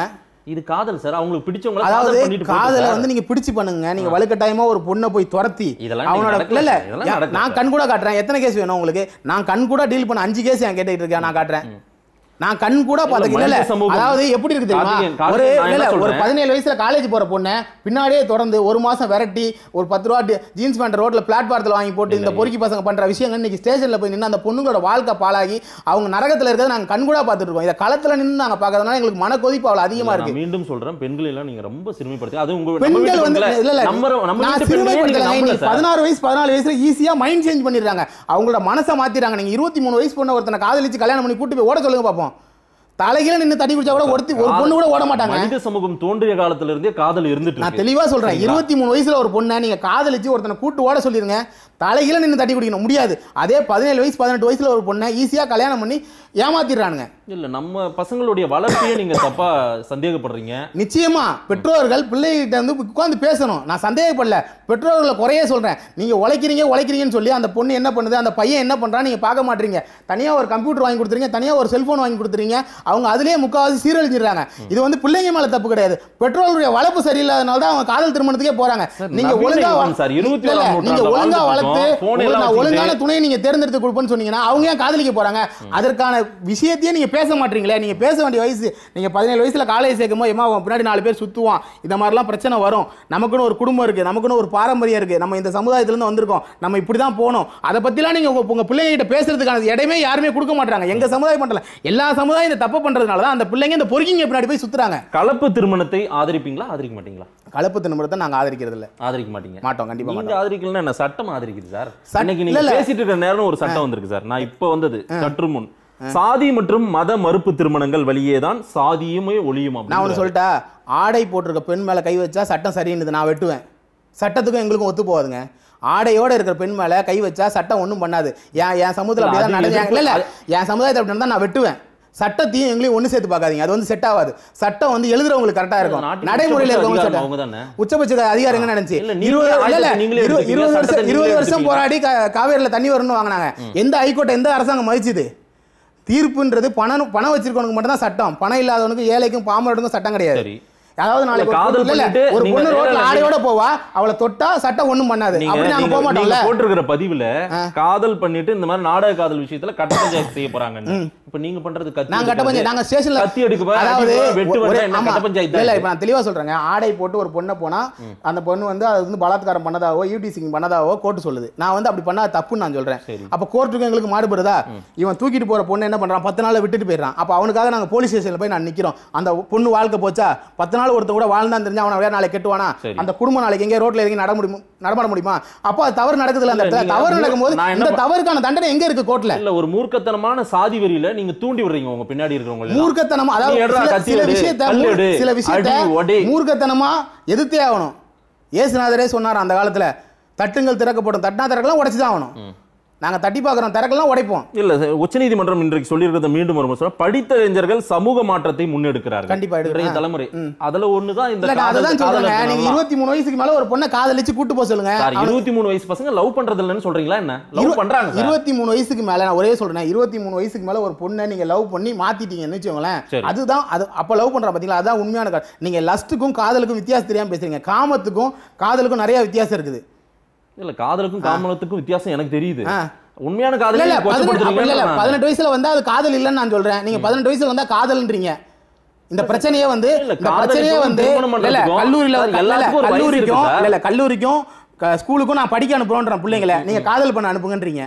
இது காதல் சார் அவங்களுக்கு பிடிச்சவங்கள அதாவது காதல் பண்ணிட்டு போயிட்டு காதலை சார். வந்து நீங்க பிடிச்சு பண்ணுங்க நீங்க வலுக்கட்டாயமா ஒரு பொண்ணை போய் துரத்தி இதெல்லாம் அவனோட நடக்கல இல்ல இல்ல சார், இதெல்லாம் யா- நடக்கல நான் சார். கண் கூட காட்டுறேன் எத்தனை கேஸ் வேணும் உங்களுக்கு நான் கண் கூட டீல் பண்ண அஞ்சு கேஸ் என் கேட்டுட்டு இருக்கேன் நான் காட்டுறேன் நான் கண் கூட பார்த்தது இல்ல மனித சமூகம். அதாவது எப்படி இருக்கு தெரியுமா கார்த்திகேயன், ஒரு கார்த்திகேயன், நான் இல்ல என்ன ஒரு சொல்றேன்? பதினேழு வயசுல காலேஜ் போற பொண்ணை பின்னாடியே தொடர்ந்து ஒரு மாசம் விரட்டி ஒரு பத்து ரூபா ஜீன்ஸ் பேண்ட் ரோட்ல பிளாட்பாரத்தில் வாங்கி போட்டு இந்த பொறுக்கி பசங்க பண்ற விஷயங்கள் இன்னைக்கு ஸ்டேஷன்ல போய் நின்று அந்த பொண்ணுங்களோட வாழ்க்கை பாழாகி அவங்க நரகத்துல இருக்கிறத நாங்க கண் கூட பார்த்துட்டு இருக்கோம் இதை களத்துல நின்று நாங்க பார்க்கறதுனால எங்களுக்கு மன கொதிப்பு அவ்வளவு அதிகமா நான் இருக்கு மீண்டும் சொல்றேன் பெண்கள் எல்லாம் நீங்க ரொம்ப சிறுமைப்படுத்தி அது உங்க நம்ம பெண்கள் வீட்டு வந்து பெண்களை இல்ல இல்ல நம்ம நம்ம நான் வீட்டு பெண்களே நீங்க சிறுமைப்படுத்தல நம்பல நீங்க சார். பதினாறு வயசு பதினாலு வயசுல ஈஸியா மைண்ட் சேஞ்ச் பண்ணிடுறாங்க அவங்களோட மனசை மாத்திடுறாங்க நீங்க இருபத்தி மூணு வயசு பொண்ணு ஒருத்தனை காதலிச்சு கல்யாணம் பண்ணி கூட்டு போய் ஓட சொல்லுங்க பாப்போம் தலைகீழ நின்னு தட்டி குடிச்சா கூட ஒருத்தி ஒரு பொண்ணு கூட ஓட மாட்டாங்க மனித சமூகம் தோன்றிய காலத்துல இருந்தே காதல் இருந்துட்டு நான் இருக்கு தெளிவா சொல்றேன் சரிங்களா? இருபத்தி மூணு வயசுல ஒரு பொண்ணை நீங்க காதலிச்சு ஒருத்தனை கூட்டு ஓட சொல்லிருங்க தலைகீழ நின்னு தட்டி குடிக்கணும் முடியாது அதே பதினேழு வயசு பதினெட்டு வயசுல ஒரு பொண்ணை ஈஸியா கல்யாணம் பண்ணி ஏமாத்திடுறானுங்க இல்ல நம்ம பசங்களுடைய வளர்ச்சியை நீங்க தப்பா சந்தேகப்படுறீங்க நிச்சயமா பெற்றோர்கள் பிள்ளைகிட்ட வந்து உட்கார்ந்து பேசணும் நான் சந்தேகப்படல பெற்றோர்களை குறைய சொல்றேன் நீங்க உழைக்கிறீங்க உழைக்கிறீங்கன்னு சொல்லி அந்த பொண்ணு என்ன பண்ணுது அந்த பையன் என்ன பண்றான்னு நீங்க பார்க்க மாட்டீங்க தனியா ஒரு கம்ப்யூட்டர் வாங்கி கொடுத்துறீங்க தனியா ஒரு செல்போன் வாங்கி கொடுத்துறீங்க அவங்க அதுலயே முக்காவாசி சீரழிஞ்சிடுறாங்க இது வந்து பிள்ளைங்க மேல தப்பு கிடையாது பெற்றோர்களுடைய வளர்ப்பு சரியில்லாதனால தான் அவங்க காதல் திருமணத்துக்கே போறாங்க சார், நீங்க நவீன ஒழுங்கா யுகம் வள- சார், இருபத்தி இல்ல, ஓராம் நீங்க நூற்றாண்டுல ஒழுங்கா வாழ்ந்துட்டு வளர்த்து இருக்கோம். phone உங்களுக்கு எல்லாம் நான் ஒழுங்கான வச்சுக்கிட்டு. துணையை நீங்க தேர்ந்தெடுத்து கொடுப்பேன்னு சொன்னீங்கன்னா அவங்க ஏன் காதலிக்க போறாங்க அதற்கான விஷயத்தையே நீங்க பேச மாட்டீங்களே நீங்க பேச வேண்டிய வயசு நீங்க பதினேழு வயசுல காலேஜ் சேர்க்கும் போது ஏமா அவன் பின்னாடி நாலு பேர் சுத்துவான் இந்த மாதிரிலாம் பிரச்சனை வரும் நமக்குன்னு ஒரு குடும்பம் இருக்கு நமக்குன்னு ஒரு பாரம்பரியம் இருக்கு நம்ம இந்த சமுதாயத்துல இருந்து வந்திருக்கோம் நம்ம இப்படி தான் போகணும் அதை பத்திலாம் நீங்க உங்க உங்க பிள்ளைகிட்ட பேசுறதுக்கான இடமே யாருமே கொடுக்க மாட்டாங்க எங்க சமுதாயம் பண்ணல எல்லா சமுதாயம் இந்த தப்பு பண்றதுனால தான் அந்த பிள்ளைங்க இந்த பொறுக்கிங்க பின்னாடி போய் சுத்துறாங்க கலப்பு திருமணத்தை ஆதரிப்பீங்களா ஆதரிக்க மாட்டீங்களா கலப்பு திருமணத்தை நாங்க ஆதரிக்கிறது இல்ல ஆதரிக்க மாட்டீங்க மாட்டோம் கண்டிப்பா நீங்க மாட்டோம் ஆதரிக்கலன்னா என்ன சட்டம் ஆதரிக்குது சார் சட்- இன்னைக்கு இல்ல, நீங்க இல்ல. பேசிட்டு இருக்கிற நேரம் ஒரு சட்டம் வந்திருக்கு சார் நான் இப்ப வந்தது சற்று முன் சாதி மற்றும் மத மறுப்பு திருமணங்கள் வழியே தான் சாதியுமே ஒளியும் நான் ஒன்று அப்படின்னு சொல்லிட்டா ஆடை போட்டிருக்க பெண் மேலே கை வச்சா சட்டம் சரின்னுது நான் வெட்டுவேன் சட்டத்துக்கும் எங்களுக்கும் ஒத்து போகாதுங்க ஆடையோட இருக்கிற பெண் மேலே கை வச்சா சட்டம் ஒன்றும் பண்ணாது என் என் சமூகத்தில் இல்ல, அப்படி தான் அது நடந்து எதிர்ப்பு- இல்லை இல்லை என் சமுதாயத்தை அப்படி நடந்தா நான் வெட்டுவேன் சட்டத்தையும் எங்களையும் ஒன்று சேர்த்து பார்க்காதீங்க அது வந்து செட் ஆகாது சட்டம் வந்து எழுதுறவங்களுக்கு கரெக்டாக இருக்கும் நாட்டின் நடைமுறையில் உச்சபட்ச இருக்கவங்க அதிகாரம் சட்டம் அவங்க தானே உச்சபட்ச அதிகாரம் என்ன நினைச்சு இல்ல, நீங்களே இருபது இல்ல, இல்ல, ஆயுதத்தை நீங்களே இரு- எடுத்துப்பீங்க, இருபது சட்டத்தை வருஷம் நீங்களே இருபது வருஷம் எடுத்துப்பீங்க. போராடி கா- காவேரியில தண்ணி வரணும்னு வாங்கினாங்க எந்த ஹைகோர்ட்டை எந்த அரசாங்கம் மதிச்சுது தீர்ப்புன்றது பணம் பணம் வச்சிருக்கவனுக்கு மட்டும் தான் சட்டம் பணம் இல்லாதவனுக்கு ஏழைக்கும் பாமரனுக்கும் சட்டம் கிடையாது சரி அதாவது நாளைக்கு ஒரு காதல் பொண்ணு- இல்ல, பண்ணிட்டு ஒரு நீங்க பொண்ணு ரோட்ல இல்ல, ஆடையோட போவா அவளை தொட்டா சட்டம் ஒண்ணும் பண்ணாது நீங்க அப்படி நாங்க நீங்க- போக மாட்டோம்ல நீங்க போட்டிருக்கிற பதிவுல காதல் பண்ணிட்டு இந்த மாதிரி நாடக காதல் விஷயத்துல கட்ட பஞ்சாயத்து செய்ய போறாங்க இப்ப நீங்க பண்றது கத்தி நாங்க கட்ட எடுக்கிறது, பஞ்சாயத்து நாங்க ஸ்டேஷன்ல கத்தி எடுக்குவா அதாவது வெட்டு ஒரே- என்ன ஆமா. கட்ட பஞ்சாயத்து இல்ல தான் இப்ப நான் தெளிவா சொல்றேங்க ஆடை போட்டு ஒரு பொண்ணை போனா அந்த பொண்ணு வந்து அது வந்து பலாத்காரம் பண்ணதாவோ யூடிசிங் பண்ணதாவோ கோர்ட்டு சொல்லுது நான் வந்து அப்படி பண்ணா தப்புன்னு நான் சொல்றேன் சரி. அப்ப கோர்ட்டுக்கு எங்களுக்கு மாறுபடுதா இவன் தூக்கிட்டு போற பொண்ணு என்ன பண்றான் பத்து நாள்ல விட்டுட்டு போயிடுறான் அப்ப அவனுக்காக நாங்க போலீஸ் ஸ்டேஷன்ல போய் நான் நிக்கிறோம் அந்த பொண்ணு வாழ்க்கை போச்சா பத்து நாள் ஒருத்தன் கூட வாழ்ந்தான் தெரிஞ்சா அவனை வேற நாளைக்கு கெட்டுவானா சரி. அந்த குடும்பம் நாளைக்கு எங்கே ரோட்ல இறங்கி நட முடியும் நடமாட முடியுமா அப்போ அது தவறு நடக்குதுல்ல அந்த இல்ல, இடத்துல நீங்க தவறு மூ- நடக்கும்போது நான் என்ன இந்த ப- தவறுக்கான தண்டனை எங்க இருக்கு கோர்ட்ல இல்ல ஒரு மூர்க்கத்தனமான சாதி வெறியில நீங்க தூண்டி விடுறீங்க உங்க பின்னாடி இருக்கிறவங்க எல்லாம். மூர்க்கத்தனம் அதாவது நீ எடுறா, சில- கத்தி சில எடு, விஷயத்த கல் மூர்- எடு, சில விஷயத்த அடி, ஒடி. மூர்க்கத்தனமா எதிர்த்தே ஆகணும் ஏசுநாதரே சொன்னார் அந்த காலத்துல தட்டுங்கள் திறக்கப்படும் தட்டினா திறக்கலாம் உடைச்சு தான் ஆகணும் நாங்க தட்டி பார்க்குறோம் திறக்கலாம் உடைப்போம் இல்ல சார், உச்சநீதிமன்றம் இன்றைக்கு சொல்லியிருக்கிறத மீண்டும் ஒரு முறை சொல்றேன். படித்த இளைஞர்கள் சமூக மாற்றத்தை முன்னெடுக்கிறார்கள் கண்டிப்பா எடுக்கிறாங்க. இன்றைய தலைமுறை அதுல ஒண்ணுதான் இந்த இல்ல நான் காதல் அதுதான் காதல் சொல்றேங்க நீங்க திருமணம்லாம். இருபத்தி மூணு வயசுக்கு மேல ஒரு பொண்ணை காதலிச்சு கூட்டு போக சொல்லுங்க சார் அவனுக்கு- இருபத்தி மூணு வயசு பசங்க லவ் பண்றது இல்லைன்னு சொல்றீங்களா என்ன லவ் இரு- பண்றாங்க சார். இருபத்தி மூணு வயசுக்கு மேல நான் ஒரே சொல்றேன் இருபத்தி மூணு வயசுக்கு மேல ஒரு பொண்ணை நீங்க லவ் பண்ணி மாத்திட்டீங்கன்னு வச்சுக்கோங்களேன் சரி. அதுதான் அது அப்ப லவ் பண்ற பாத்தீங்களா அதான் உண்மையான கா- நீங்க லஸ்ட்டுக்கும் காதலுக்கும் வித்தியாசம் தெரியாம பேசுறீங்க காமத்துக்கும் காதலுக்கும் நிறைய வித்தியாசம் இருக்குது இல்ல காதலுக்கும் காமலத்துக்கும் வித்தியாசம் எனக்கு தெரியுது ஆ. உண்மையான இல்ல காதலை இல்ல நீங்க பதினெட்டு அப்படி இல்ல, இல்ல கொச்சப்படுத்துறீங்க பதினெட்டு வயசுல வந்தா அது காதல் இல்லைன்னு நான் சொல்றேன் நீங்க பதினெட்டு வயசுல வந்தா காதல்ன்றீங்க இந்த பிரச்சனையே வந்து இல்ல, இந்த பிரச்சனையே காதலுக்கும் வந்து திருமணம் இல்ல, இல்ல பண்றதுக்கும் கல்லூரியில சார், இல்ல, இல்ல, எல்லாத்துக்கும் ஒரு வயசு இருக்கு கல்லூரிக்கும் சார். இல்ல இல்ல கல்லூரிக்கும் க- ஸ்கூலுக்கும் நான் படிக்க அனுப்புறோன்ற பிள்ளைங்கள நீங்க காதல் பண்ண அனுப்புங்கன்றீங்க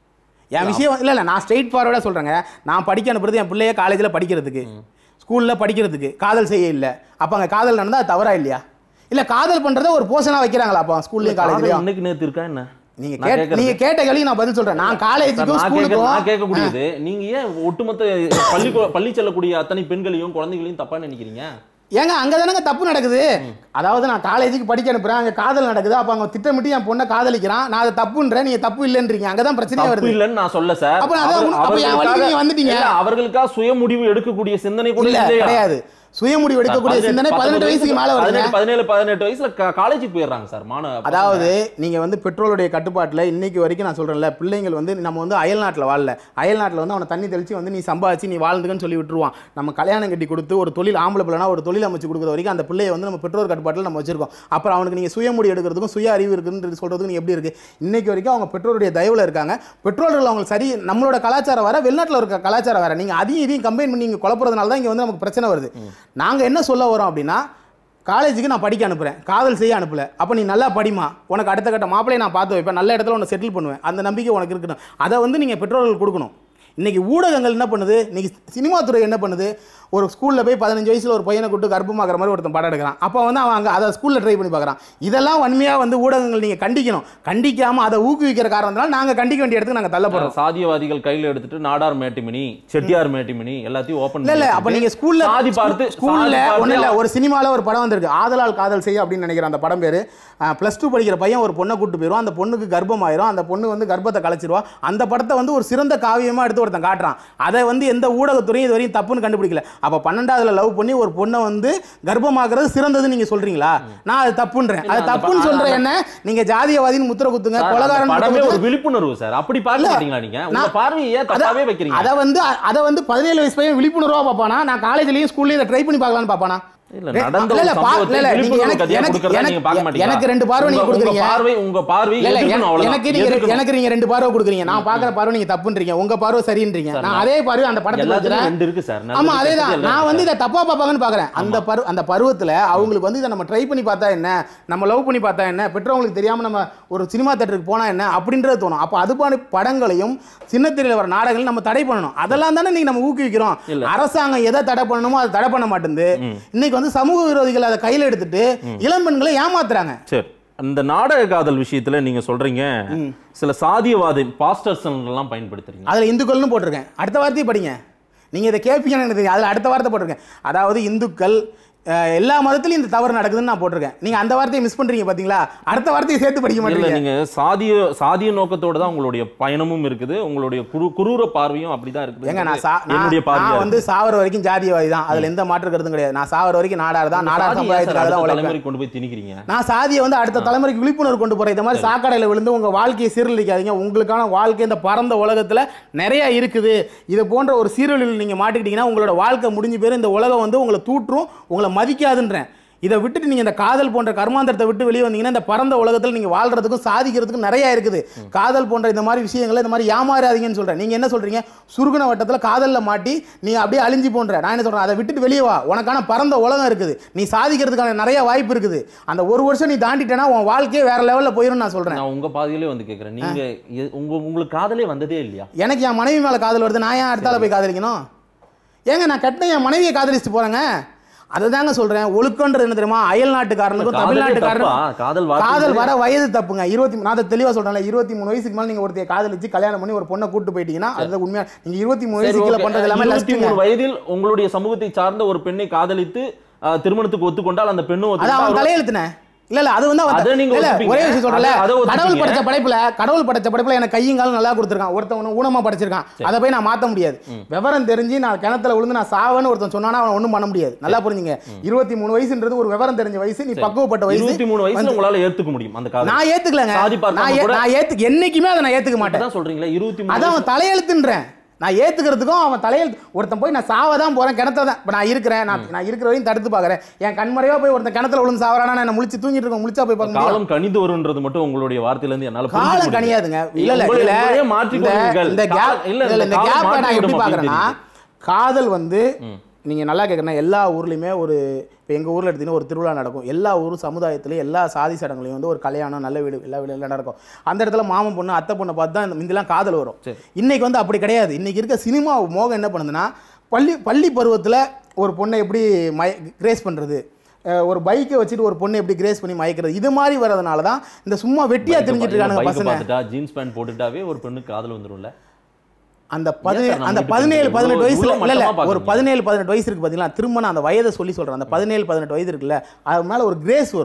என் விஷயம் இல்ல இல்ல நான் ஸ்ட்ரெயிட் ஃபார்வர்டா சொல்றேங்க நான் படிக்க அனுப்புறது என் பிள்ளைய காலேஜ்ல படிக்கிறதுக்கு ஸ்கூல்ல படிக்கிறதுக்கு காதல் செய்ய இல்ல அப்ப அங்க காதல் நடந்தா அது தவறா இல்லையா இல்ல காதல் பண்றத ஒரு போர்ஷனா வைக்கிறாங்களா அப்ப ஸ்கூல்லயும் காதல் காலேஜ்லயும் இன்னைக்கு நேத்து இருக்கா என்ன நீங்க நான் கேட்ட கேக்குறது. நீங்க கேட்ட கேள்வி நான் பதில் சொல்றேன் நான் சார், காலேஜுக்கும் நான் கேட்க- நான் ஸ்கூலுக்கும் கேட்கக்கூடியது நீங்க ஏன் ஒட்டுமொத்த பள்ளி பள்ளி செல்லக்கூடிய அத்தனை பெண்களையும் குழந்தைகளையும் தப்பா நினைக்கிறீங்க ஏங்க அங்க தானங்க தப்பு நடக்குது அதாவது நான் காலேஜுக்கு படிக்க அனுப்புறேன் அங்க காதல் நடக்குது அப்ப அவங்க திட்டமிட்டு என் பொண்ணை காதலிக்கிறான் நான் அதை தப்புன்றேன் நீங்க தப்பு இல்லைன்றீங்க அங்கதான் பிரச்சனையே தப்பு வருது இல்லைன்னு நான் சொல்ல சார் அப்ப நான் அதான் அவர்- உங்க- அப்ப என் வழிக்கு அவர்களுக்காக- நீங்க வந்துட்டீங்க. இல்ல, அவர்களுக்காக சுய முடிவு எடுக்கக்கூடிய சிந்தனை கூட இல்ல இல்லையா கிடையாது சுயமுடிவு எடுக்கக்கூடிய சிந்தனை பதினெட்டு வயசுக்கு மேல வருதுங்க பதினேழு பதினெட்டு வயசுல காலேஜுக்கு போயிடுறாங்க சார் மாணவ அதாவது நீங்க வந்து பெட்ரோலுடைய கட்டுப்பாட்டுல இன்னைக்கு வரைக்கும் நான் சொல்றேன்ல பிள்ளைங்கள் வந்து நம்ம வந்து அயல் நாட்டுல வாழல அயல் நாட்டுல வந்து அவனை தண்ணி தெளிச்சு வந்து நீ சம்பாதிச்சு நீ வாழ்ந்துக்கன்னு சொல்லி விட்டுருவான் நம்ம கல்யாணம் கட்டி கொடுத்து ஒரு தொழில் ஆம்பளை பிள்ளைனா ஒரு தொழில் அமைச்சு கொடுக்குற வரைக்கும் அந்த பிள்ளையை வந்து நம்ம பெற்றோர் கட்டுப்பாட்டில் நம்ம வச்சிருக்கோம் அப்புறம் அவனுக்கு நீங்க சுயமுடி எடுக்கிறதுக்கும் சுய அறிவு இருக்குன்னு சொல்றதுக்கு நீ எப்படி இருக்கு இன்னைக்கு வரைக்கும் அவங்க பெற்றோருடைய தயவுல இருக்காங்க பெற்றோர்கள் அவங்க சரி நம்மளோட கலாச்சாரம் வேற வெளிநாட்டுல இருக்க கலாச்சாரம் வேற நீங்க அதையும் இதையும் கம்பைன் பண்ணி நீங்க குழப்பறதுனால தான் இங்க வந்து நமக்கு பிரச்சனை வருது நாங்க என்ன சொல்ல வரோம் அப்படின்னா காலேஜுக்கு நான் படிக்க அனுப்புறேன் காதல் செய்ய அனுப்பல அப்போ நீ நல்லா படிமா உனக்கு அடுத்த கட்ட மாப்பிளையை நான் பார்த்து வைப்பேன் நல்ல இடத்துல உன்னை செட்டில் பண்ணுவேன் அந்த நம்பிக்கை உனக்கு இருக்கணும் அதை வந்து நீங்கள் பெற்றோர்கள் கொடுக்கணும் இன்னைக்கு ஊடகங்கள் என்ன பண்ணுது இன்னைக்கு சினிமா துறை என்ன பண்ணுது ஒரு ஸ்கூலில் போய் பதினஞ்சு வயசில் ஒரு பையனை கூட்டு கர்ப்பமாகிற மாதிரி ஒருத்தன் படம் எடுக்கிறான் அப்போ வந்து அவன் அங்கே அதை ஸ்கூலில் ட்ரை பண்ணி பார்க்குறான் இதெல்லாம் வன்மையாக வந்து ஊடகங்கள் நீங்கள் கண்டிக்கணும் கண்டிக்காமல் அதை ஊக்குவிக்கிற காரணத்தினால நாங்கள் கண்டிக்க வேண்டிய இடத்துக்கு நாங்கள் தள்ளப்படுறோம் சாதியவாதிகள் கையில எடுத்துட்டு நாடார் மேட்டிமணி செட்டியார் மேட்டிமணி எல்லாத்தையும் ஓபன் இல்ல இல்ல அப்ப நீங்க ஸ்கூல்ல சாதி பார்த்து ஸ்கூல்ல சாதி பார்த்து ஒண்ணு இல்ல ஒரு சினிமால ஒரு படம் வந்திருக்கு ஆதலால் காதல் செய்ய அப்படின்னு நினைக்கிறேன் அந்த படம் பேரு ப்ளஸ் டூ படிக்கிற பையன் ஒரு பொண்ணை கூட்டு போயிடும் அந்த பொண்ணுக்கு கர்ப்பம் ஆயிரும் அந்த பொண்ணு வந்து கர்ப்பத்தை கலைச்சிருவா அந்த படத்தை வந்து ஒரு சிறந்த காவியமா எடுத்து ஒருத்தன் காட்டுறான் அதை வந்து எந்த ஊடகத்துறையும் இது வரையும் தப்புன்னு கண்டுபிடிக்கல அப்ப பன்னெண்டாவதுல லவ் பண்ணி ஒரு பொண்ணை வந்து கர்ப்பமாக்குறது சிறந்தது நீங்க சொல்றீங்களா நான் அது தப்புன்றேன் அது அந்த தப்புன்னு ப- சொல்றேன் என்ன நீங்க ஜாதியவாதின்னு முத்திர குத்துங்க சார், அந்த கொலகாரன் முத்திர படமே ஒரு குத்துங்க. விழிப்புணர்வு சார் அப்படி பார்க்க இல்ல, மாட்டீங்களா நீங்க உங்க நான்- பார்வையை ஏன் தப்பாவே வைக்கிறீங்க அதை வந்து அதை வந்து பதினேழு வயசு பையன் விழிப்புணர்வா பார்ப்பானா நான் காலேஜ்லயும் ஸ்கூல்லயும் இதை ட்ரை பண்ணி பார்க்கலாம்னு பார்ப்பானா இல்ல ரெ- நடந்த இல்ல, ஒரு இல்ல, பா- சம்பவத்தை இல்ல, இல்ல, நீங்க விழிப்புணர்வு எனக்கு- கதையா எனக்கு- கொடுக்கறதா நீங்க பார்க்க எனக்கு- மாட்டீங்களா? எனக்கு ரெண்டு பார்வை நீங்க உங்க- உங்க கொடுக்குறீங்க. பார்வை உங்க பார்வை இல்ல, இல்ல, எதிர்க்கணும் அவ்வளவுதான். எனக்கு நீங்க எதிர்க்கணும். எனக்கு நீங்க ரெண்டு பார்வை கொடுக்குறீங்க நான் பாக்குற பார்வை நீங்க தப்புன்றீங்க உங்க பார்வை சரின்றீங்க சார், நான் நான் அதே பார்வை அந்த படத்துல எல்லாத்துலயும் வச்சுறேன் ரெண்டு இருக்கு சார் நல்லது, ஆமா கெட்டது அதேதான் எல்லாம் நான் இருக்கு வந்து சார். இதை தப்பா பார்ப்பாங்கன்னு பாக்குறேன் அந்த பரு அந்த பருவத்துல அவங்களுக்கு வந்து இதை நம்ம ட்ரை பண்ணி பார்த்தா என்ன நம்ம லவ் பண்ணி பார்த்தா என்ன பெற்றவங்களுக்கு தெரியாம நம்ம ஒரு சினிமா தேட்டருக்கு போனா என்ன அப்படின்றது தோணும் அப்போ அதுபான படங்களையும் சின்னத்திரையில் வர நாடகங்கள் நம்ம தடை பண்ணணும் அதெல்லாம் தானே நீங்க நம்ம ஊக்குவிக்கிறோம் இல்ல. அரசாங்கம் எதை தடை பண்ணணுமோ அதை தடை பண்ண மாட்டேங்குது இன்னைக்கு வந்து சமூக விரோதிகள் அதை கையில எடுத்துட்டு இளம் பெண்களை ஏமாத்துறாங்க சரி அந்த நாடக காதல் விஷயத்துல நீங்க சொல்றீங்க சில சாதியவாதி பாஸ்டர்ஸ் எல்லாம் பயன்படுத்துறீங்க அதில் இந்துக்கள்னு போட்டிருக்கேன் அடுத்த வார்த்தையை படிங்க நீங்கள் இதை கேட்பீங்கன்னு எனக்கு தெரியும் அதில் அடுத்த வார்த்தை போட்டிருக்கேன் அதாவது இந்துக்கள் அஹ், எல்லா மதத்துலையும் இந்த தவறு நடக்குதுன்னு நான் போட்டிருக்கேன் நீங்கள் அந்த வார்த்தையை மிஸ் பண்ணுறீங்க பார்த்தீங்களா அடுத்த வார்த்தையை சேர்த்து படிக்க இல்ல மாட்டீங்க நீங்க சாதிய சாதிய நோக்கத்தோட தான் உங்களுடைய பயணமும் இருக்குது உங்களுடைய குரு குரூர பார்வையும் அப்படிதான் இருக்குது ஏங்க நான் சா நான் என்னுடைய பார்வையா நான் வந்து இருக்கு. சாவர வரைக்கும் ஜாதியவாதி தான் அதில் எந்த மாற்று கருத்தும் கிடையாது நான் சாவர வரைக்கும் நாடார் தான் நாடார் சாதியை சார் சமுதாயத்துக்காக தான் அடுத்த உழைப்பேன் தலைமுறைக்கு கொண்டு போய் திணிக்கிறீங்க நான் சாதியை வந்து அடுத்த தலைமுறைக்கு விழிப்புணர்வு கொண்டு போறேன் இந்த மாதிரி சாக்கடையில் விழுந்து உங்க வாழ்க்கையை சீரழிக்காதீங்க உங்களுக்கான வாழ்க்கை இந்த பரந்த உலகத்துல நிறைய இருக்குது இது போன்ற ஒரு சீரழிவில் நீங்க மாட்டிக்கிட்டீங்கன்னா உங்களோட வாழ்க்கை முடிஞ்சு போயிரும் இந்த உலகம் வந்து உங்களை தூற்றும் உங்களை மதிக்காதுன்றேன் இதை விட்டுட்டு நீங்க இந்த காதல் போன்ற கர்மாந்தரத்தை விட்டு வெளியே வந்தீங்கன்னா இந்த பரந்த உலகத்தில் நீங்க வாழ்றதுக்கும் சாதிக்கிறதுக்கும் நிறைய இருக்குது காதல் போன்ற இந்த மாதிரி விஷயங்களை இந்த மாதிரி ஏமாறாதீங்கன்னு சொல்றேன் நீங்க என்ன சொல்றீங்க சுருகுன வட்டத்தில் காதல்ல மாட்டி நீ அப்படியே அழிஞ்சு போன்ற நான் என்ன சொல்றேன் அதை விட்டுட்டு வெளியே வா உனக்கான பரந்த உலகம் இருக்குது நீ சாதிக்கிறதுக்கான நிறைய வாய்ப்பு இருக்குது அந்த ஒரு வருஷம் நீ தாண்டிட்டேன்னா உன் வாழ்க்கையே வேற லெவல்ல போயிரும் நான் சொல்றேன் நான் உங்க பாதையிலே வந்து கேக்குறேன் நீங்க எ- உங்க உங்களுக்கு காதலே வந்ததே இல்லையா எனக்கு என் மனைவி மேல காதல் வருது நான் ஏன் அடுத்தால போய் காதலிக்கணும் ஏங்க நான் கட்டின என் மனைவியை காதலிச்சுட்டு போறேங்க அதை தாங்க சொல்றேன் ஒழுக்கன்றது என்ன தெரியுமா அயல் நாட்டுக்காரனுக்கும் காதலே தமிழ்நாட்டுக்காரனுக்கும் தப்பா? காதல் வார்த்தை காதல் வர வயது தப்புங்க இருபத்தி நான் அதை தெளிவா சொல்றேன்ல இருபத்தி மூணு வயசுக்கு மேல நீங்க ஒருத்தைய காதலிச்சு கல்யாணம் பண்ணி ஒரு பொண்ணை கூட்டு போயிட்டீங்கன்னா அது உண்மையா நீங்க இருபத்தி மூணு சரி, வயசுக்குள்ள okay. பண்றது எல்லாமே இருபத்தி லஸ்ட்டுங்க மூணு வயதில் உங்களுடைய சமூகத்தை சார்ந்த ஒரு பெண்ணை காதலித்து அஹ், திருமணத்துக்கு ஒத்துக்கொண்டால் அந்த பெண்ணும் அது அவன் ஒத்துக்கிட்டா தலையெழுத்துன இல்ல இல்ல அது வந்து அவன் அதை நீங்க இல்ல, ஒத்துப்பீங்க. ஒரே விஷயம் சொல்றல அதை- அதை ஒத்துப்பீங்க. கடவுள் படைச்ச படைப்புல கடவுள் படைச்ச படைப்புல எனக்கு கையும் காலும் நல்லா கொடுத்துருக்கான் ஒருத்தன் ஊனமா படைச்சிருக்கான் அதை போய் நான் மாத்த முடியாது விவரம் தெரிஞ்சு நான் கிணத்துல விழுந்து நான் சாவன்னு ஒருத்தன் சொன்னானா அவன் ஒண்ணும் பண்ண முடியாது நல்லா புரிஞ்சுங்க இருபத்தி மூணு வயசுன்றது ஒரு விவரம் தெரிஞ்ச வயசு நீ பக்குவப்பட்ட வயசு இருபத்தி மூணு வயசுல உங்களால ஏத்துக்க முடியும் அந்த காதல் நான் ஏத்துக்கலங்க சாதி பார்க்காம நான் ஏ- கூட- நான் ஏத்துக்க என்னைக்குமே அதை நான் ஏத்துக்க மாட்டேன் அதான் சொல்றீங்களா இருபத்தி மூணு அதான் அவன் தலையெழுத்துன்றேன் நான் ஏத்துக்கிறதுக்கும் அவன் தலையெழுத்து ஒருத்தன் போய் நான் சாவ தான் போறேன் கிணத்துல தான் இப்போ நான் இருக்கிறேன் நான் நான் இருக்கிற வரையும் தடுத்து பார்க்கறேன் என் கண்மறைவா போய் ஒருத்தன் கிணத்துல விழுந்து சாவறானா நான் முழிச்சு தூங்கிட்டு இருக்கேன் முழிச்சா போய் பார்க்க முடியும் காலம் கணிந்து வரும்ன்றது மட்டும் உங்களுடைய வார்த்தையில இருந்து என்னால புரிஞ்சுக்க காலம் முடியுது. கனியாதுங்க இல்ல இல்ல உங்களை- இல்ல உங்களையே மாற்றிக் இந்த- கொள்வீர்கள். இந்த கேப் காலம்- இல்ல இல்ல இந்த காலம் கேப்பை நான் மாற்றிவிடும் எப்படி அப்படின்னு பாக்குறேன்னா தெரியுது. காதல் வந்து நீங்க நல்லா கேட்கணும் எல்லா ஊர்லயுமே ஒரு இப்போ எங்க ஊர்ல எடுத்தீங்கன்னா ஒரு திருவிழா நடக்கும் எல்லா ஊர் சமுதாயத்திலையும் எல்லா சாதி சடங்குலையும் வந்து ஒரு கல்யாணம் நல்ல வீடு எல்லா வீடு எல்லாம் நடக்கும் அந்த இடத்துல மாமன் பொண்ணு அத்தை பொண்ணை பார்த்து தான் இந்த முந்திலாம் காதல் வரும் சரி. இன்னைக்கு வந்து அப்படி கிடையாது இன்னைக்கு இருக்க சினிமா மோகம் என்ன பண்ணுதுன்னா பள்ளி பள்ளி பருவத்தில் ஒரு பொண்ணை எப்படி மய கிரேஸ் பண்ணுறது ஒரு பைக்கை வச்சுட்டு ஒரு பொண்ணை எப்படி கிரேஸ் பண்ணி மயக்கிறது இது மாதிரி வரதுனால தான் இந்த சும்மா வெட்டியா தெரிஞ்சிட்டு இருக்கானுங்க பைக்கை பசங்க பார்த்துட்டா ஜீன்ஸ் பேண்ட் போட்டுட்டாவே ஒரு பெண்ணுக்கு காதல் வந்துரும்ல அந்த பதினேழு சார் நம்ம அந்த இப்படி பதினேழு இவ்வளவு பதினெட்டு வயசுல இவ்வளவு இல்ல இல்ல மட்டமா ஒரு பார்க்கறீங்க. பதினேழு பதினெட்டு வயசு இருக்கு பாத்தீங்களா திரும்ப நான் அந்த வயதை சொல்லி சொல்றேன் அந்த பதினேழு பதினெட்டு வயது இருக்குல்ல அது மேல ஒரு கிரேஸ் வரும்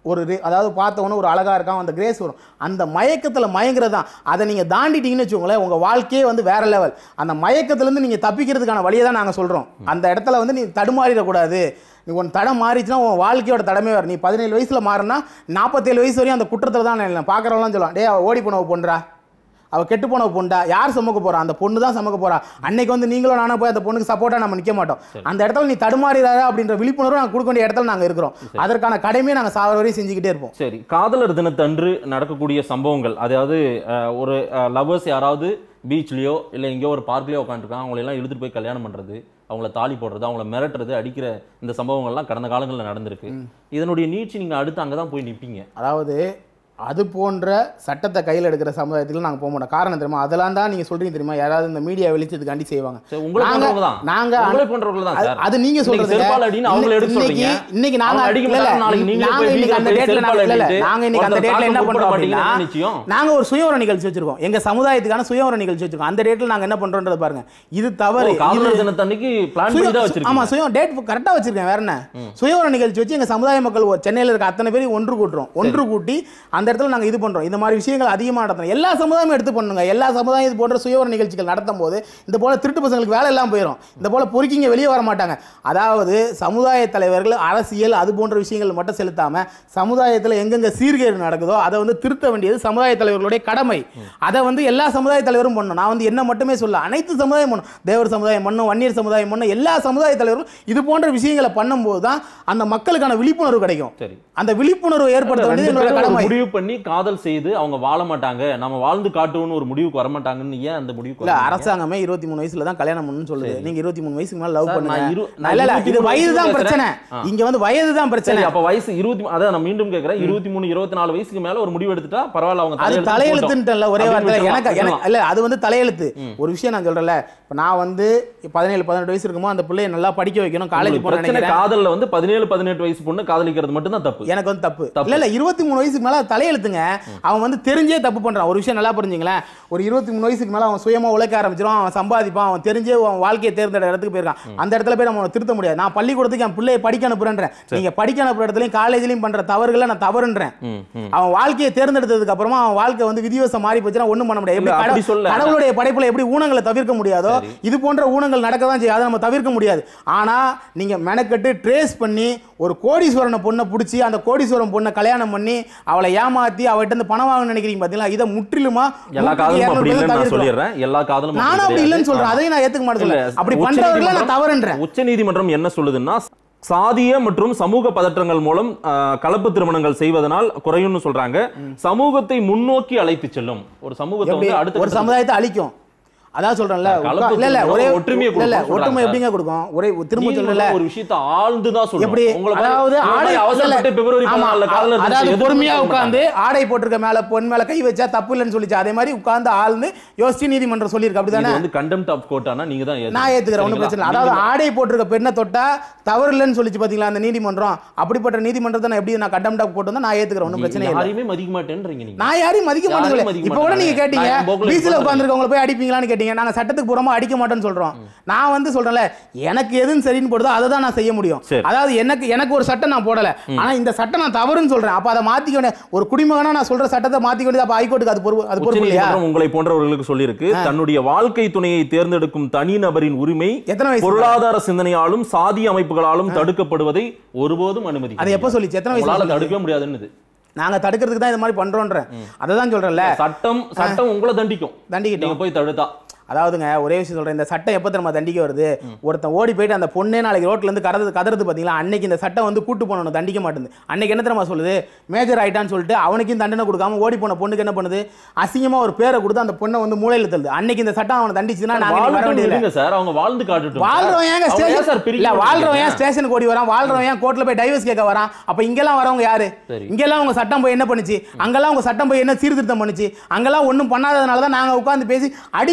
ஒரு re- அதாவது பார்த்தவொன்னே ஒரு அழகா இருக்கான் அந்த கிரேஸ் வரும் அந்த மயக்கத்தில் மயங்கிறது தான் அதை நீங்கள் தாண்டிட்டீங்கன்னு வச்சுக்கோங்களேன் உங்கள் வாழ்க்கையே வந்து வேற லெவல் அந்த மயக்கத்துலேருந்து நீங்கள் தப்பிக்கிறதுக்கான வழியை தான் நாங்கள் சொல்கிறோம் அந்த இடத்துல வந்து நீ தடுமாறிடக்கூடாது நீ உன் தடம் மாறிச்சுன்னா உன் வாழ்க்கையோட தடமே வரும் நீ பதினேழு வயசில் மாறினா நாற்பத்தேழு வயசு வரையும் அந்த குற்றத்தில் தான் நான் பார்க்குறவங்களாம் சொல்லுவான் டே அவள் ஓடி போனவ பொண்ணுடா அவள் கெட்டு போனவ பொண்டா யார் சமக்க போறா அந்த பொண்ணு தான் சமக்க போறா அன்னைக்கு வந்து நீங்களும் நானும் போய் அந்த பொண்ணுக்கு சப்போர்ட்டா நம்ம நிக்க மாட்டோம் அந்த இடத்துல நீ தடுமாறிறாரா அப்படின்ற விழிப்புணர்வு நாங்கள் கொடுக்க வேண்டிய இடத்துல நாங்கள் இருக்கிறோம் அதற்கான கடமையை நாங்கள் சாவர வரையும் செஞ்சுக்கிட்டே இருப்போம் சரி காதலர் தினத்தன்று நடக்கக்கூடிய சம்பவங்கள் அதாவது அஹ், ஒரு லவ்வர்ஸ் யாராவது பீச்லயோ இல்லை எங்கேயோ ஒரு பார்க்லயோ உட்காந்துருக்காங்க அவங்கள எல்லாம் இழுத்துட்டு போய் கல்யாணம் பண்றது அவங்கள தாலி போடுறது அவங்கள மிரட்டுறது அடிக்கிற இந்த சம்பவங்கள்லாம் கடந்த காலங்களில் நடந்திருக்கு இதனுடைய நீட்சி நீங்க அடுத்து அங்கதான் போய் நிப்பீங்க அதாவது அது போன்ற சட்டத்தை கையில் எடுக்கிற சமுதாயத்தில் நாங்கள் போக மாட்டோம் காரணம் தெரியுமா அதெல்லாம் தான் நீங்கள் சொல்றீங்க தெரியுமா யாராவது இந்த மீடியா வெளிச்சத்துக்காண்டி செய்வாங்க சரி, உங்களை நாங்க- போன்றவங்க தான் நாங்க உங்களை போன்றவர்கள் தான் அது- சார் அது நீங்க இன்னைக்கு சொல்றது செருப்பால் அடின்னு அவங்கள எடுத்து இன்னைக்கு சொல்றீங்க. இன்னைக்கு நாங்க அவங்க அடிக்க இல்ல, இல்ல, மாட்டாங்க, நாளைக்கு நீங்களே நாங்க போய் இன்னைக்கு வீட்டுல அந்த போய் டேட்ல செருப்பால் இல்ல, இல்ல, அடிக்கிட்டு நாங்க இன்னைக்கு அந்த ஒருத்தர் டேட்ல என்ன தாக்க பண்றோம் கூப்பிட அப்படின்னா மாட்டீங்கன்னு நிச்சயம். நாங்க ஒரு சுயவர நிகழ்ச்சி வச்சிருக்கோம் எங்க சமுதாயத்துக்கான சுயவர நிகழ்ச்சி வச்சிருக்கோம் அந்த டேட்ல நாங்க என்ன பண்றோம்ன்றது பாருங்க இது தவறு ஓ, காதலர் இது- தினத்தன்னைக்கு பிளான் பண்ணி தான் சுய- வச்சிருக்கீங்க ஆமா சுயம் டேட் கரெக்டா வச்சிருக்கேன் வேற என்ன சுயவர நிகழ்ச்சி வச்சு எங்க சமுதாய மக்கள் ஒரு சென்னையில இருக்க அத்தனை பேரையும் ஒன்று கூட்டுறோம் ஒன்று கூட்டி அந்த இடத்துல நாங்க இது பண்றோம் இந்த மாதிரி விஷயங்கள் அதிகமா நடத்தணும் எல்லா சமுதாயமும் எடுத்து பண்ணுங்க எல்லா சமுதாயம் இது போன்ற சுயவர நிகழ்ச்சிகள் நடத்தும் போது இந்த போல திருட்டு பசங்களுக்கு வேலை எல்லாம் போயிடும் இந்த போல பொறுக்கிங்க வெளியே வர மாட்டாங்க அதாவது சமுதாய தலைவர்கள் அரசியல் அது போன்ற விஷயங்கள் மட்டும் செலுத்தாம சமுதாயத்தில் எங்கெங்க சீர்கேடு நடக்குதோ அதை வந்து திருத்த வேண்டியது சமுதாய தலைவர்களுடைய கடமை அதை வந்து எல்லா சமுதாய தலைவரும் பண்ணணும் நான் வந்து என்ன மட்டுமே சொல்ல அனைத்து சமுதாயம் பண்ணும் தேவர் சமுதாயம் பண்ணும் வன்னியர் சமுதாயம் பண்ணும் எல்லா சமுதாய தலைவரும் இது போன்ற விஷயங்களை பண்ணும்போது தான் அந்த மக்களுக்கான விழிப்புணர்வு கிடைக்கும் சரி அந்த விழிப்புணர்வு ஏற்படுத்த வேண்டியது ரெண்டு எங்களோட பேரும் ஒரு கடமை முடிவு பண்ணி காதல் செய்து அவங்க வாழ மாட்டாங்க நம்ம வாழ்ந்து காட்டுவோம்னு ஒரு முடிவுக்கு வர மாட்டாங்கன்னு ஏன் அந்த முடிவுக்கு இல்ல வரீங்க? அரசாங்கமே இருபத்தி மூணு வயசுல தான் கல்யாணம் பண்ணணும்னு சொல்லுது நீங்க இருபத்தி மூணு வயசுக்கு மேல லவ் சார், பண்ணுங்க நான் இரு- நான் இல்ல இல்ல இருபத்தி இது மூணு வயது தான் வயசுல பிரச்சனை ஆ. இங்க வந்து வயது தான் பிரச்சனை சரி அப்ப வயசு இருபத்தி அதான் நான் மீண்டும் கேக்குறேன் இருபத்தி மூணு இருபத்தி நாலு வயசுக்கு மேல ஒரு முடிவு எடுத்துட்டா பரவாயில்ல அவங்க அது தலையெழுத்து தலையெழுத்துன்ட்டல ஒரே அப்படின்னு வார்த்தை எனக்கு விட்டுறலாம். எனக்கு இல்ல அது வந்து தலையெழுத்து ஒரு விஷயம் நான் சொல்றேன்ல இப்ப நான் வந்து பதினேழு பதினெட்டு வயசு இருக்குமோ அந்த பிள்ளைய நல்லா படிக்க வைக்கணும் காலேஜ் உங்களுக்கு போன பிரச்சனை நினைக்கிறேன் காதல்ல வந்து பதினேழு பதினெட்டு வயசு பொண்ணு காதலிக்கிறது மட்டும் தான் தப்பு எனக்கு வந்து தப்பு தப்பு. இல்ல இல்ல இருபத்தி மூணு வயசுக்கு மேல அது தலையெழுத்துங்க அவன் வந்து தெரிஞ்சே தப்பு பண்றான் ஒரு விஷயம் நல்லா புரிஞ்சுங்களேன் ஒரு இருபத்தி மூணு வயசுக்கு மேல அவன் சுயமா உழைக்க ஆரம்பிச்சிடும் அவன் சம்பாதிப்பான் அவன் தெரிஞ்சே அவன் வாழ்க்கையை தேர்ந்தெடுத்த இடத்துக்கு போயிருக்கான் அந்த இடத்துல போய் நம்ம அவனை திருத்த முடியாது நான் பள்ளிக்கூடத்துக்கு என் பிள்ளையை படிக்க அனுப்புறேன்றேன் நீங்க படிக்க அனுப்புற இடத்துலயும் காலேஜ்லயும் பண்ற தவறுகளை நான் தவறுன்றேன் ம், ம். அவன் வாழ்க்கையை தேர்ந்தெடுத்ததுக்கு அப்புறமா அவன் வாழ்க்கை வந்து விதிவசம் மாறி போச்சுன்னா ஒண்ணும் பண்ண முடியாது எப்படி இல்ல, அப்படி கடவுள்- சொல்ல. கடவுளுடைய படைப்புல எப்படி ஊனங்களை தவிர்க்க முடியாதோ இது போன்ற ஊனங்கள் நடக்க தான் செய்யும் அதை நம்ம தவிர்க்க முடியாது ஆனா நீங்க மெனக்கெட்டு ட்ரேஸ் பண்ணி ஒரு கோடீஸ்வரனை பொண்ணை பிடிச்சி அந்த கோடீஸ்வரன் பொண்ணை கல்யாணம் பண்ணி அவளை ஏமாத்தி அவகிட்ட இருந்து பணம் வாங்க நினைக்கிறீங்க பாத்தீங்களா இதை முற்றிலுமா எல்லா நூற்றுக்கு காதலும் இருநூறு அப்படி பேர் இல்லைன்னு நான் தவிர்க்கலாம். சொல்லிடுறேன் எல்லா காதலும் நானும் அப்படி இல்லைன்னு சொல்றேன் அதையும் நான் ஏத்துக்க மாட்டேன் இல்ல, சொல்றேன். அப்படி உச்ச பண்றவர்களை நான் நீதிமன்றம் தவறுன்றேன் உச்ச நீதிமன்றம் என்ன சொல்லுதுன்னா சாதிய மற்றும் சமூக பதற்றங்கள் மூலம் ஆஹ், கலப்பு திருமணங்கள் செய்வதனால் குறையும்னு சொல்றாங்க சமூகத்தை முன்னோக்கி அழைத்து செல்லும் ஒரு சமூகத்தை எப்படி வந்து அடுத்த ஒரு கட்டத்துக்கு- சமுதாயத்தை அழிக்கும் அதான் சொல்றேன்ல கலப்பு உட்கா- இல்ல இல்ல திருமணம் ஒரே ஒற்றுமையை இல்ல இல்ல கொடுக்கும்னு ஒற்றுமை சொல்றாங்க. எப்படிங்க கொடுக்கும் ஒரே திரும்ப நீதிமன்றம் சொல்லல ஒரு விஷயத்தை ஆழ்ந்து தான் சொல்லும் எப்படி உங்களை மாதிரி- அதாவது உங்களை ஆடை மாதிரி அவசரப்பட்டு இல்ல, பிப்ரவரி ஆமா, பதினாலுல காதலர் தினத்தை அதாவது எதிர்த்து பொறுமையா சொல்ல உட்கார்ந்து ஆடை போட்டிருக்க மேல பொன் மேல கை வச்சா தப்பு இல்லைன்னு சொல்லிச்சு அதே மாதிரி உட்கார்ந்து ஆள்னு யோசிச்சு நீதிமன்றம் சொல்லியிருக்கு மாட்டாங்க. அப்படிதானே இது வந்து கண்டெம்ட் ஆஃப் கோர்ட் ஆனா நீங்க தான் நான் ஏத்துக்கிறேன் ஒன்றும் பிரச்சனை இல்லை அதாவது ஆடை போட்டிருக்க பெண்ணை தொட்டா தவறு இல்லைன்னு சொல்லிச்சு பாத்தீங்களா அந்த நீதிமன்றம் அப்படிப்பட்ட நீதிமன்றத்தை நான் எப்படி நான் கண்டம் டாக் போட்டு வந்தா நான் ஏத்துக்கிறேன் ஒன்றும் பிரச்சனை இல்லை யாரையுமே மதிக்க மாட்டேன்றீங்க நீங்க நான் யாரையும் மதிக்க யாரையும் மாட்டேன் மதிக்க இப்போ கூட நீங்க மாட்டாங்க. கேட்டீங்க நான் என் போக்குல பீச்சில் போறேன். உட்காந்துருக்கவங்களை போய் அடிப்பீங்களான்னு கேட்டீங்க நாங்க சட்டத்துக்கு புறமா அடிக்க மாட்டோம்னு சொல்றோம் நான் வந்து சொல்றேன்ல எனக்கு எதுன்னு சரின்னு போடுதோ அதை தான் நான் செய்ய முடியும் சரி. அதாவது எனக்கு எனக்கு ஒரு சட்டம் நான் போடல ஆனா இந்த சட்டம் நான் தவறுன்னு சொல்றேன் அப்ப அதை மாத்திக்க வேண்டிய ஒரு குடிமகனா நான் சொல்ற சட்டத்தை மாத்திக்க வேண்டியது அப்ப ஹைகோர்ட்டுக்கு அது பொறுப்பு அது பொறுப்பு இல்லையா உச்சநீதிமன்றம் உங்களை போன்றவர்களுக்கு சொல்லியிருக்கு தன்னுடைய வாழ்க்கை துணையை தேர்ந்தெடுக்கும் தனிநபரின் உரிமை எத்தனை வயசு பொருளாதார சிந்தனையாலும் சாதி அமைப்புகளாலும் தடுக்கப்படுவதை ஒருபோதும் அனுமதி அது எப்ப சொல்லிச்சு எத்தனை வயசு உங்களால சொல்லிச்சு? தடுக்கவே முடியாதுன்னு நாங்க தடுக்கிறதுக்கு தான் இது மாதிரி பண்றோன்றேன் அதை தான் சொல்றேன்ல சட்டம் சட்டம் உங்களை தண்டிக்கும் தண்டிக்கிட்டோம் நீங்க போய் தடுத்தா அதாவதுங்க ஒரே விஷயம் சொல்றேன் இந்த சட்டம் எப்போ நம்ம தண்டிக்க வருது ஒருத்தன் ஓடி போயிட்டு அந்த பொண்ணே நாளைக்கு ரோட்ல இருந்து கதறது கதறது பாத்தீங்களா அன்னைக்கு இந்த சட்டம் வந்து கூட்டு போனவனை தண்டிக்க மாட்டேங்குது அன்னைக்கு என்ன தெரியுமா சொல்லுது மேஜர் ஆயிட்டான்னு சொல்லிட்டு அவனுக்கும் தண்டனை கொடுக்காம ஓடி போன பொண்ணுக்கு என்ன பண்ணுது அசிங்கமா ஒரு பேரை கொடுத்து அந்த பொண்ணை வந்து மூளையில தள்ளுது அன்னைக்கு இந்த சட்டம் அவனை தண்டிச்சுன்னா நாங்க இன்னைக்கு வர வாழ்க்கை வேண்டியது விடுங்க சார் அவங்க வாழ்ந்து காட்டுட்டும் வாழ்றவன் ஏங்க அவங்க ஏன் ஸ்டேஷன் சார் பிரிக்க இல்ல வாழ்றவன் ஏன் மாட்டேங்கிறீங்க? ஸ்டேஷனுக்கு ஓடி வரான் வாழ்றவன் ஏன் கோர்ட்ல போய் டைவர்ஸ் கேட்க வரான் அப்ப இங்கெல்லாம் வரவங்க யாரு சரி. இங்கெல்லாம் உங்க சட்டம் போய் என்ன பண்ணுச்சு அங்கெல்லாம் உங்க சட்டம் போய் என்ன சீர்திருத்தம் பண்ணுச்சு அங்கெல்லாம் ஒண்ணும் பண்ணாததுனால தான் நாங்க உட்கார்ந்து பேசி அடிப்படை மாற்றம்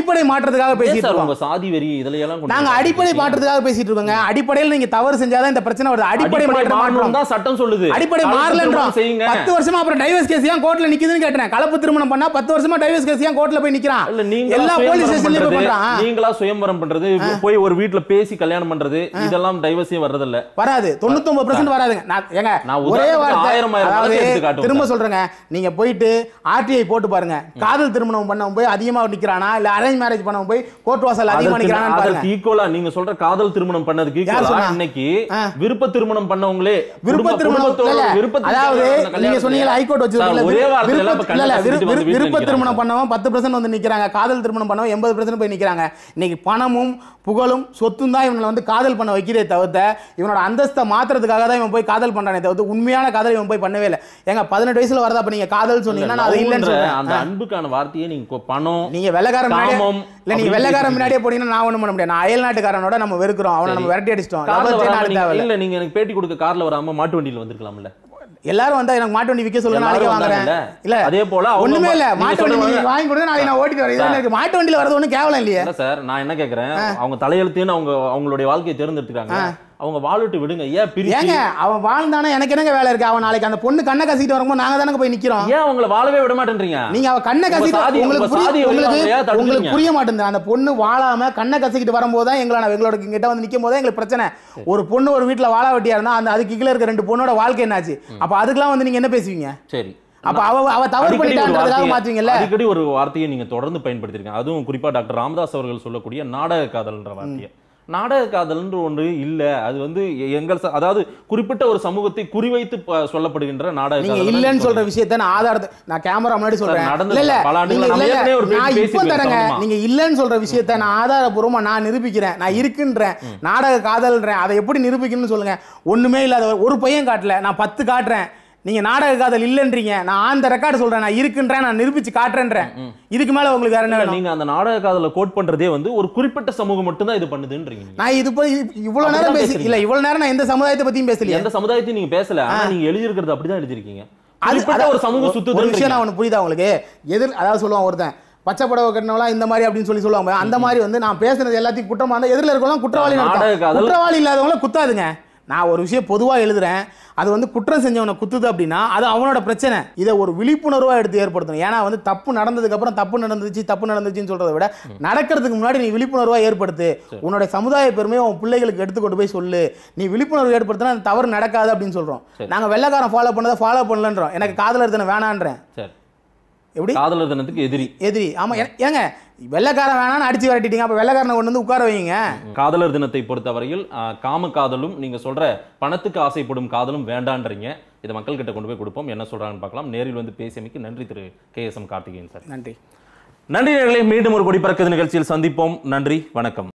மாற்றத்துக்காக ஏன் பேசிட்டு சார் இருக்கோம் உங்க சாதி வெறி இதுல எல்லாம் கொண்டு நாங்க வராங்க? அடிப்படை மாற்றத்துக்காக பேசிட்டு இருக்கோங்க அடிப்படையில் நீங்க தவறு செஞ்சாதான் இந்த பிரச்சனை வருது அடிப்படை அடிப்படை மாற்றம் மாறணும் மாற்றம் தான் சட்டம் சொல்லுது அடிப்படை கலப்பு மாறலன்றோம் திருமணம் செய்யுங்க பத்து வருஷமா அப்புறம் டைவர்ஸ் கேஸ் ஏன் கோர்ட்ல நிக்குதுன்னு கேட்டேன் கலப்பு திருமணம் பண்ணா பத்து வருஷமா டைவர்ஸ் கேஸ் ஏன் கோர்ட்ல போய் நிக்கிறான் இல்ல நீங்க எல்லா போலீஸ் ஸ்டேஷன்லயும் போய் பண்றான் நீங்களா சுயம்பரம் பண்றது போய் ஒரு வீட்ல பேசி கல்யாணம் பண்றது இதெல்லாம் டைவர்ஸே வர்றது இல்ல வராது தொண்ணூத்தொன்பது பர்சன்ட் வராதுங்க நான் ஏங்க நான் ஒரே உதாரணத்துக்கு வார்த்தை ஆயிரம் ஆயிரம் அதாவது வழக்கு எடுத்து காட்டுவேன் திரும்ப சார். சொல்றேங்க நீங்க போயிட்டு ஆர்டிஐ போட்டு பாருங்க காதல் திருமணம் பண்ணவன் போய் அதிகமா நிக்கிறானா இல்ல அரேஞ்ச் மேரேஜ் பண்ணவன் போய் கோர்ட் வாசல் அதிகமா அதற்கு நிக்கிறானான்னு பாருங்க அதற்கு ஈக்குவலா நீங்க சொல்ற காதல் திருமணம் பண்ணதுக்கு யார் ஈக்குவலா சொன்னா? இன்னைக்கு ஆ. விருப்ப திருமணம் பண்ணவங்களே விருப்ப குடும்ப- திருமணம் குடும்பத்தோட இல்ல, விருப்பத்துக்கு அதாவது அந்த நீங்க கல்யாணத்துல- சொன்னீங்க ஹைகோர்ட் வச்சிருக்கீங்க சார், ஒரே வார்த்தையில இப்ப விருப்ப இல்ல, இல்ல, கல்யாணம் விரு- செஞ்சுட்டு வந்து வீட்டுல விருப்ப திருமணம் நிக்கிறாங்க. பண்ணவன் பத்து பர்சன்ட் வந்து நிக்கிறாங்க காதல் திருமணம் பண்ணவன் எண்பது பர்சன்ட் போய் நிக்கிறாங்க இன்னைக்கு பணமும் புகழும் சொத்தும் தான் இவனை வந்து காதல் பண்ண வைக்கிறதே தவிர்த்த இவனோட அந்தஸ்தை மாத்துறதுக்காக தான் இவன் போய் காதல் பண்றானே தவிர்த்து உண்மையான காதல் இவன் போய் பண்ணவே இல்லை ஏங்க பதினெட்டு வயசுல வரதா அப்ப நீங்க காதல் சொன்னீங்கன்னா நான் அதை இல்லைன்னு லவ்ன்ற சொல்றேன் அந்த அன்புக்கான வார்த்தையை நீங்க கொ- பணம் நீங்க வெள்ளக்காரன் முன்னாடியே காமம் இல்ல நீங்க அப்படின்னு வெள்ளக்காரன் பேசிட்டு முன்னாடியே போனீங்கன்னா நான் ஒண்ணும் பண்ண முடியாது நான் அயல் நாட்டுக்காரனோட நம்ம வெறுக்கிறோம் அவனை நம்ம விரட்டி அடிச்சிட்டோம் கார்ல லவ்வர்ஸே வராம நாடு நீங்க- தேவையில்ல இல்ல நீங்க எனக்கு பேட்டி கொடுக்க கார்ல வராம மாட்டு வண்டியில வந்திருக்கலாம்ல எல்லாரும் வந்தா எனக்கு மாட்டு வண்டி விற்க சொல்லுங்க நாளைக்கு எல்லாரும் வாங்குறேன் வந்தாங்கல்ல? இல்ல அதே போல அவங்க ஒண்ணுமே இல்ல நீங்க மாட்டு வண்டி சொல்ற நீங்க வாங்கி கொடுங்க நாளைக்கு நான் ஓட்டிட்டு வரேன் இதுல எனக்கு மாட்டு வண்டியில வரது ஒண்ணும் கேவலம் இல்லையே இல்ல சார் நான் என்ன கேக்குறேன் அவங்க தலையெழுத்துன்னு அவங்க அவங்களுடைய வாழ்க்கையை தேர்ந்தெடுத்துக்காங்க அவங்க வாழட்டு விடுங்க ஏன் பிரிச்சு ஏங்க அவன் வாழ்ந்தானே எனக்கு என்னங்க வேலை இருக்கு அவன் நாளைக்கு அந்த பொண்ணு கண்ணை கசிட்டு வரும்போது நாங்க தானே போய் நிக்கிறோம் ஏன் அவங்கள வாழவே விட மாட்டேன்றீங்க நீங்க அவ கண்ணை உங்க கசிட்டு சாதி- உங்களுக்கு உங்க புரிய- சாதியை வந்து உங்களுக்கு அவங்க ஏன் தடுக்கிறீங்க? உங்களுக்கு புரிய மாட்டேங்குது அந்த பொண்ணு வாழாம கண்ணை கசிக்கிட்டு வரும்போது தான் எங்களை நான் எங்களோட கிட்ட வந்து நிக்கும் போது எங்களுக்கு பிரச்சனை ஒரு பொண்ணு ஒரு வீட்டுல வாழ வெட்டியா இருந்தா அந்த அதுக்கு கீழே இருக்க ரெண்டு பொண்ணோட வாழ்க்கை என்னாச்சு அப்ப அதுக்கெல்லாம் வந்து நீங்க என்ன பேசுவீங்க சரி அப்ப அவ அவ தவறு அடிக்கடி ஒரு பண்ணிட்டான்றதுக்காக வார்த்தையை- மாத்துவீங்கல்ல அடிக்கடி ஒரு வார்த்தையை நீங்க தொடர்ந்து பயன்படுத்திருக்கீங்க அதுவும் குறிப்பா டாக்டர் ராமதாஸ் அவர்கள் சொல்லக்கூடிய நாடக காதல்ன்ற வார்த்தையை நாடக காதல்ன்ற ஒன்று இல்ல அது வந்து எங்கள் ச- அதாவது குறிப்பிட்ட ஒரு சமூகத்தை குறிவைத்து ப- சொல்லப்படுகின்ற நாடக நீங்க காதல் இல்லன்னு சொல்ற விஷயத்த நான் ஆதாரத்தை நான் கேமரா முன்னாடி சொல்றேன் நடந்தது இல்ல இல்ல பல ஆண்டுகளா நீங்க நம்ம இல்ல, ஏற்கனவே ஒரு இல்ல, பேட்டி நான் பேசி இப்போ தரேங்க பேசணுமா? நீங்க இல்லன்னு சொல்ற விஷயத்த நான் ஆதாரபூர்வமா நான் நிரூபிக்கிறேன் நான் இருக்குன்றேன் நாடக காதல்ன்றேன் அதை எப்படி நிரூபிக்கணும்னு சொல்லுங்க ஒண்ணுமே இல்லாத ஒரு- ஒரு பையன் காட்டல நான் பத்து காட்டுறேன் நீங்க நாடக காதல் இல்லன்றீங்க நான் அந்த ரெக்கார்டு சொல்றேன் நான் இருக்குன்றேன் நான் நிரூபிச்சு காட்டுறேன்றேன் இதுக்கு மேல உங்களுக்கு வேற என்ன வேணும் நீங்க அந்த நாடக காதல கோட் பண்றதே வந்து ஒரு குறிப்பிட்ட சமூகம் மட்டும் தான் இது பண்ணுதுன்றீங்க நீங்க. நான் இது போய் இவ்வளவு நேரம் அப்படிதான் பேசி பேசுறீங்க. இல்ல இவ்வளவு நேரம் நான் எந்த சமுதாயத்தை பத்தியும் பேசலையே எந்த சமுதாயத்தையும் நீங்க பேசல ஆனா நீங்க எழுதியிருக்கிறது அப்படிதான் எழுதிருக்கீங்க அது குறிப்பிட்ட அதான் ஒரு சமூக ஒரு விஷயம் சுத்து நான் ஒன்று புரியுதா உங்களுக்கு எதிர் அதாவது சொல்லுவான் ஒருத்தன் பச்சை புடவை கட்டினவளா இந்த மாதிரி அப்படின்னு சொல்லி சொல்லுவாங்க அந்த மாதிரி வந்து நான் பேசுனது எல்லாத்தையும் குற்றமா இருந்தா எதிரில் இருக்கவங்க குற்றவாளி நாடக காதல். குற்றவாளி இல்லாதவங்கள குத்தாதுங்க நான் ஒரு விஷயம் பொதுவா எழுதுறேன் அது வந்து குற்றம் செஞ்சவனை குத்துது அப்படின்னா அது அவனோட பிரச்சனை இதை ஒரு விழிப்புணர்வா எடுத்து ஏற்படுத்தணும் ஏன்னா வந்து தப்பு நடந்ததுக்கு அப்புறம் தப்பு நடந்துச்சு தப்பு நடந்துச்சுன்னு சொல்றதை விட நடக்கிறதுக்கு முன்னாடி நீ விழிப்புணர்வா ஏற்படுத்து உன்னோட சமுதாய பெருமையை உன் பிள்ளைகளுக்கு எடுத்து கொண்டு போய் சொல்லு நீ விழிப்புணர்வு ஏற்படுத்தினா அந்த தவறு நடக்காது அப்படின்னு சொல்றோம் நாங்க வெள்ளக்காரன் ஃபாலோ பண்ணதை ஃபாலோ பண்ணலன்றோம் எனக்கு காதலர் தினம் வேணான்றேன் சரி எப்படி காதலர் தினத்துக்கு எதிரி எதிரி ஆமா ஏ- ஏங்க வெள்ளைக்காரன் வேணாம்னு அடிச்சு விரட்டிட்டீங்க அப்ப வெள்ளைக்காரனை கொண்டு வந்து உட்கார வைங்க காதலர் தினத்தை பொறுத்தவரையில் ஆ, காம காதலும் நீங்க சொல்ற பணத்துக்கு ஆசைப்படும் காதலும் வேண்டான்றீங்க இதை மக்கள் கிட்ட கொண்டு போய் கொடுப்போம் என்ன சொல்றாங்கன்னு பார்க்கலாம் நேரில் வந்து பேசியமைக்கு நன்றி Thiru K S M Karthikeyan sir நன்றி நன்றி நேயர்களே மீண்டும் ஒரு கொடி பறக்குது நிகழ்ச்சியில் சந்திப்போம் நன்றி வணக்கம்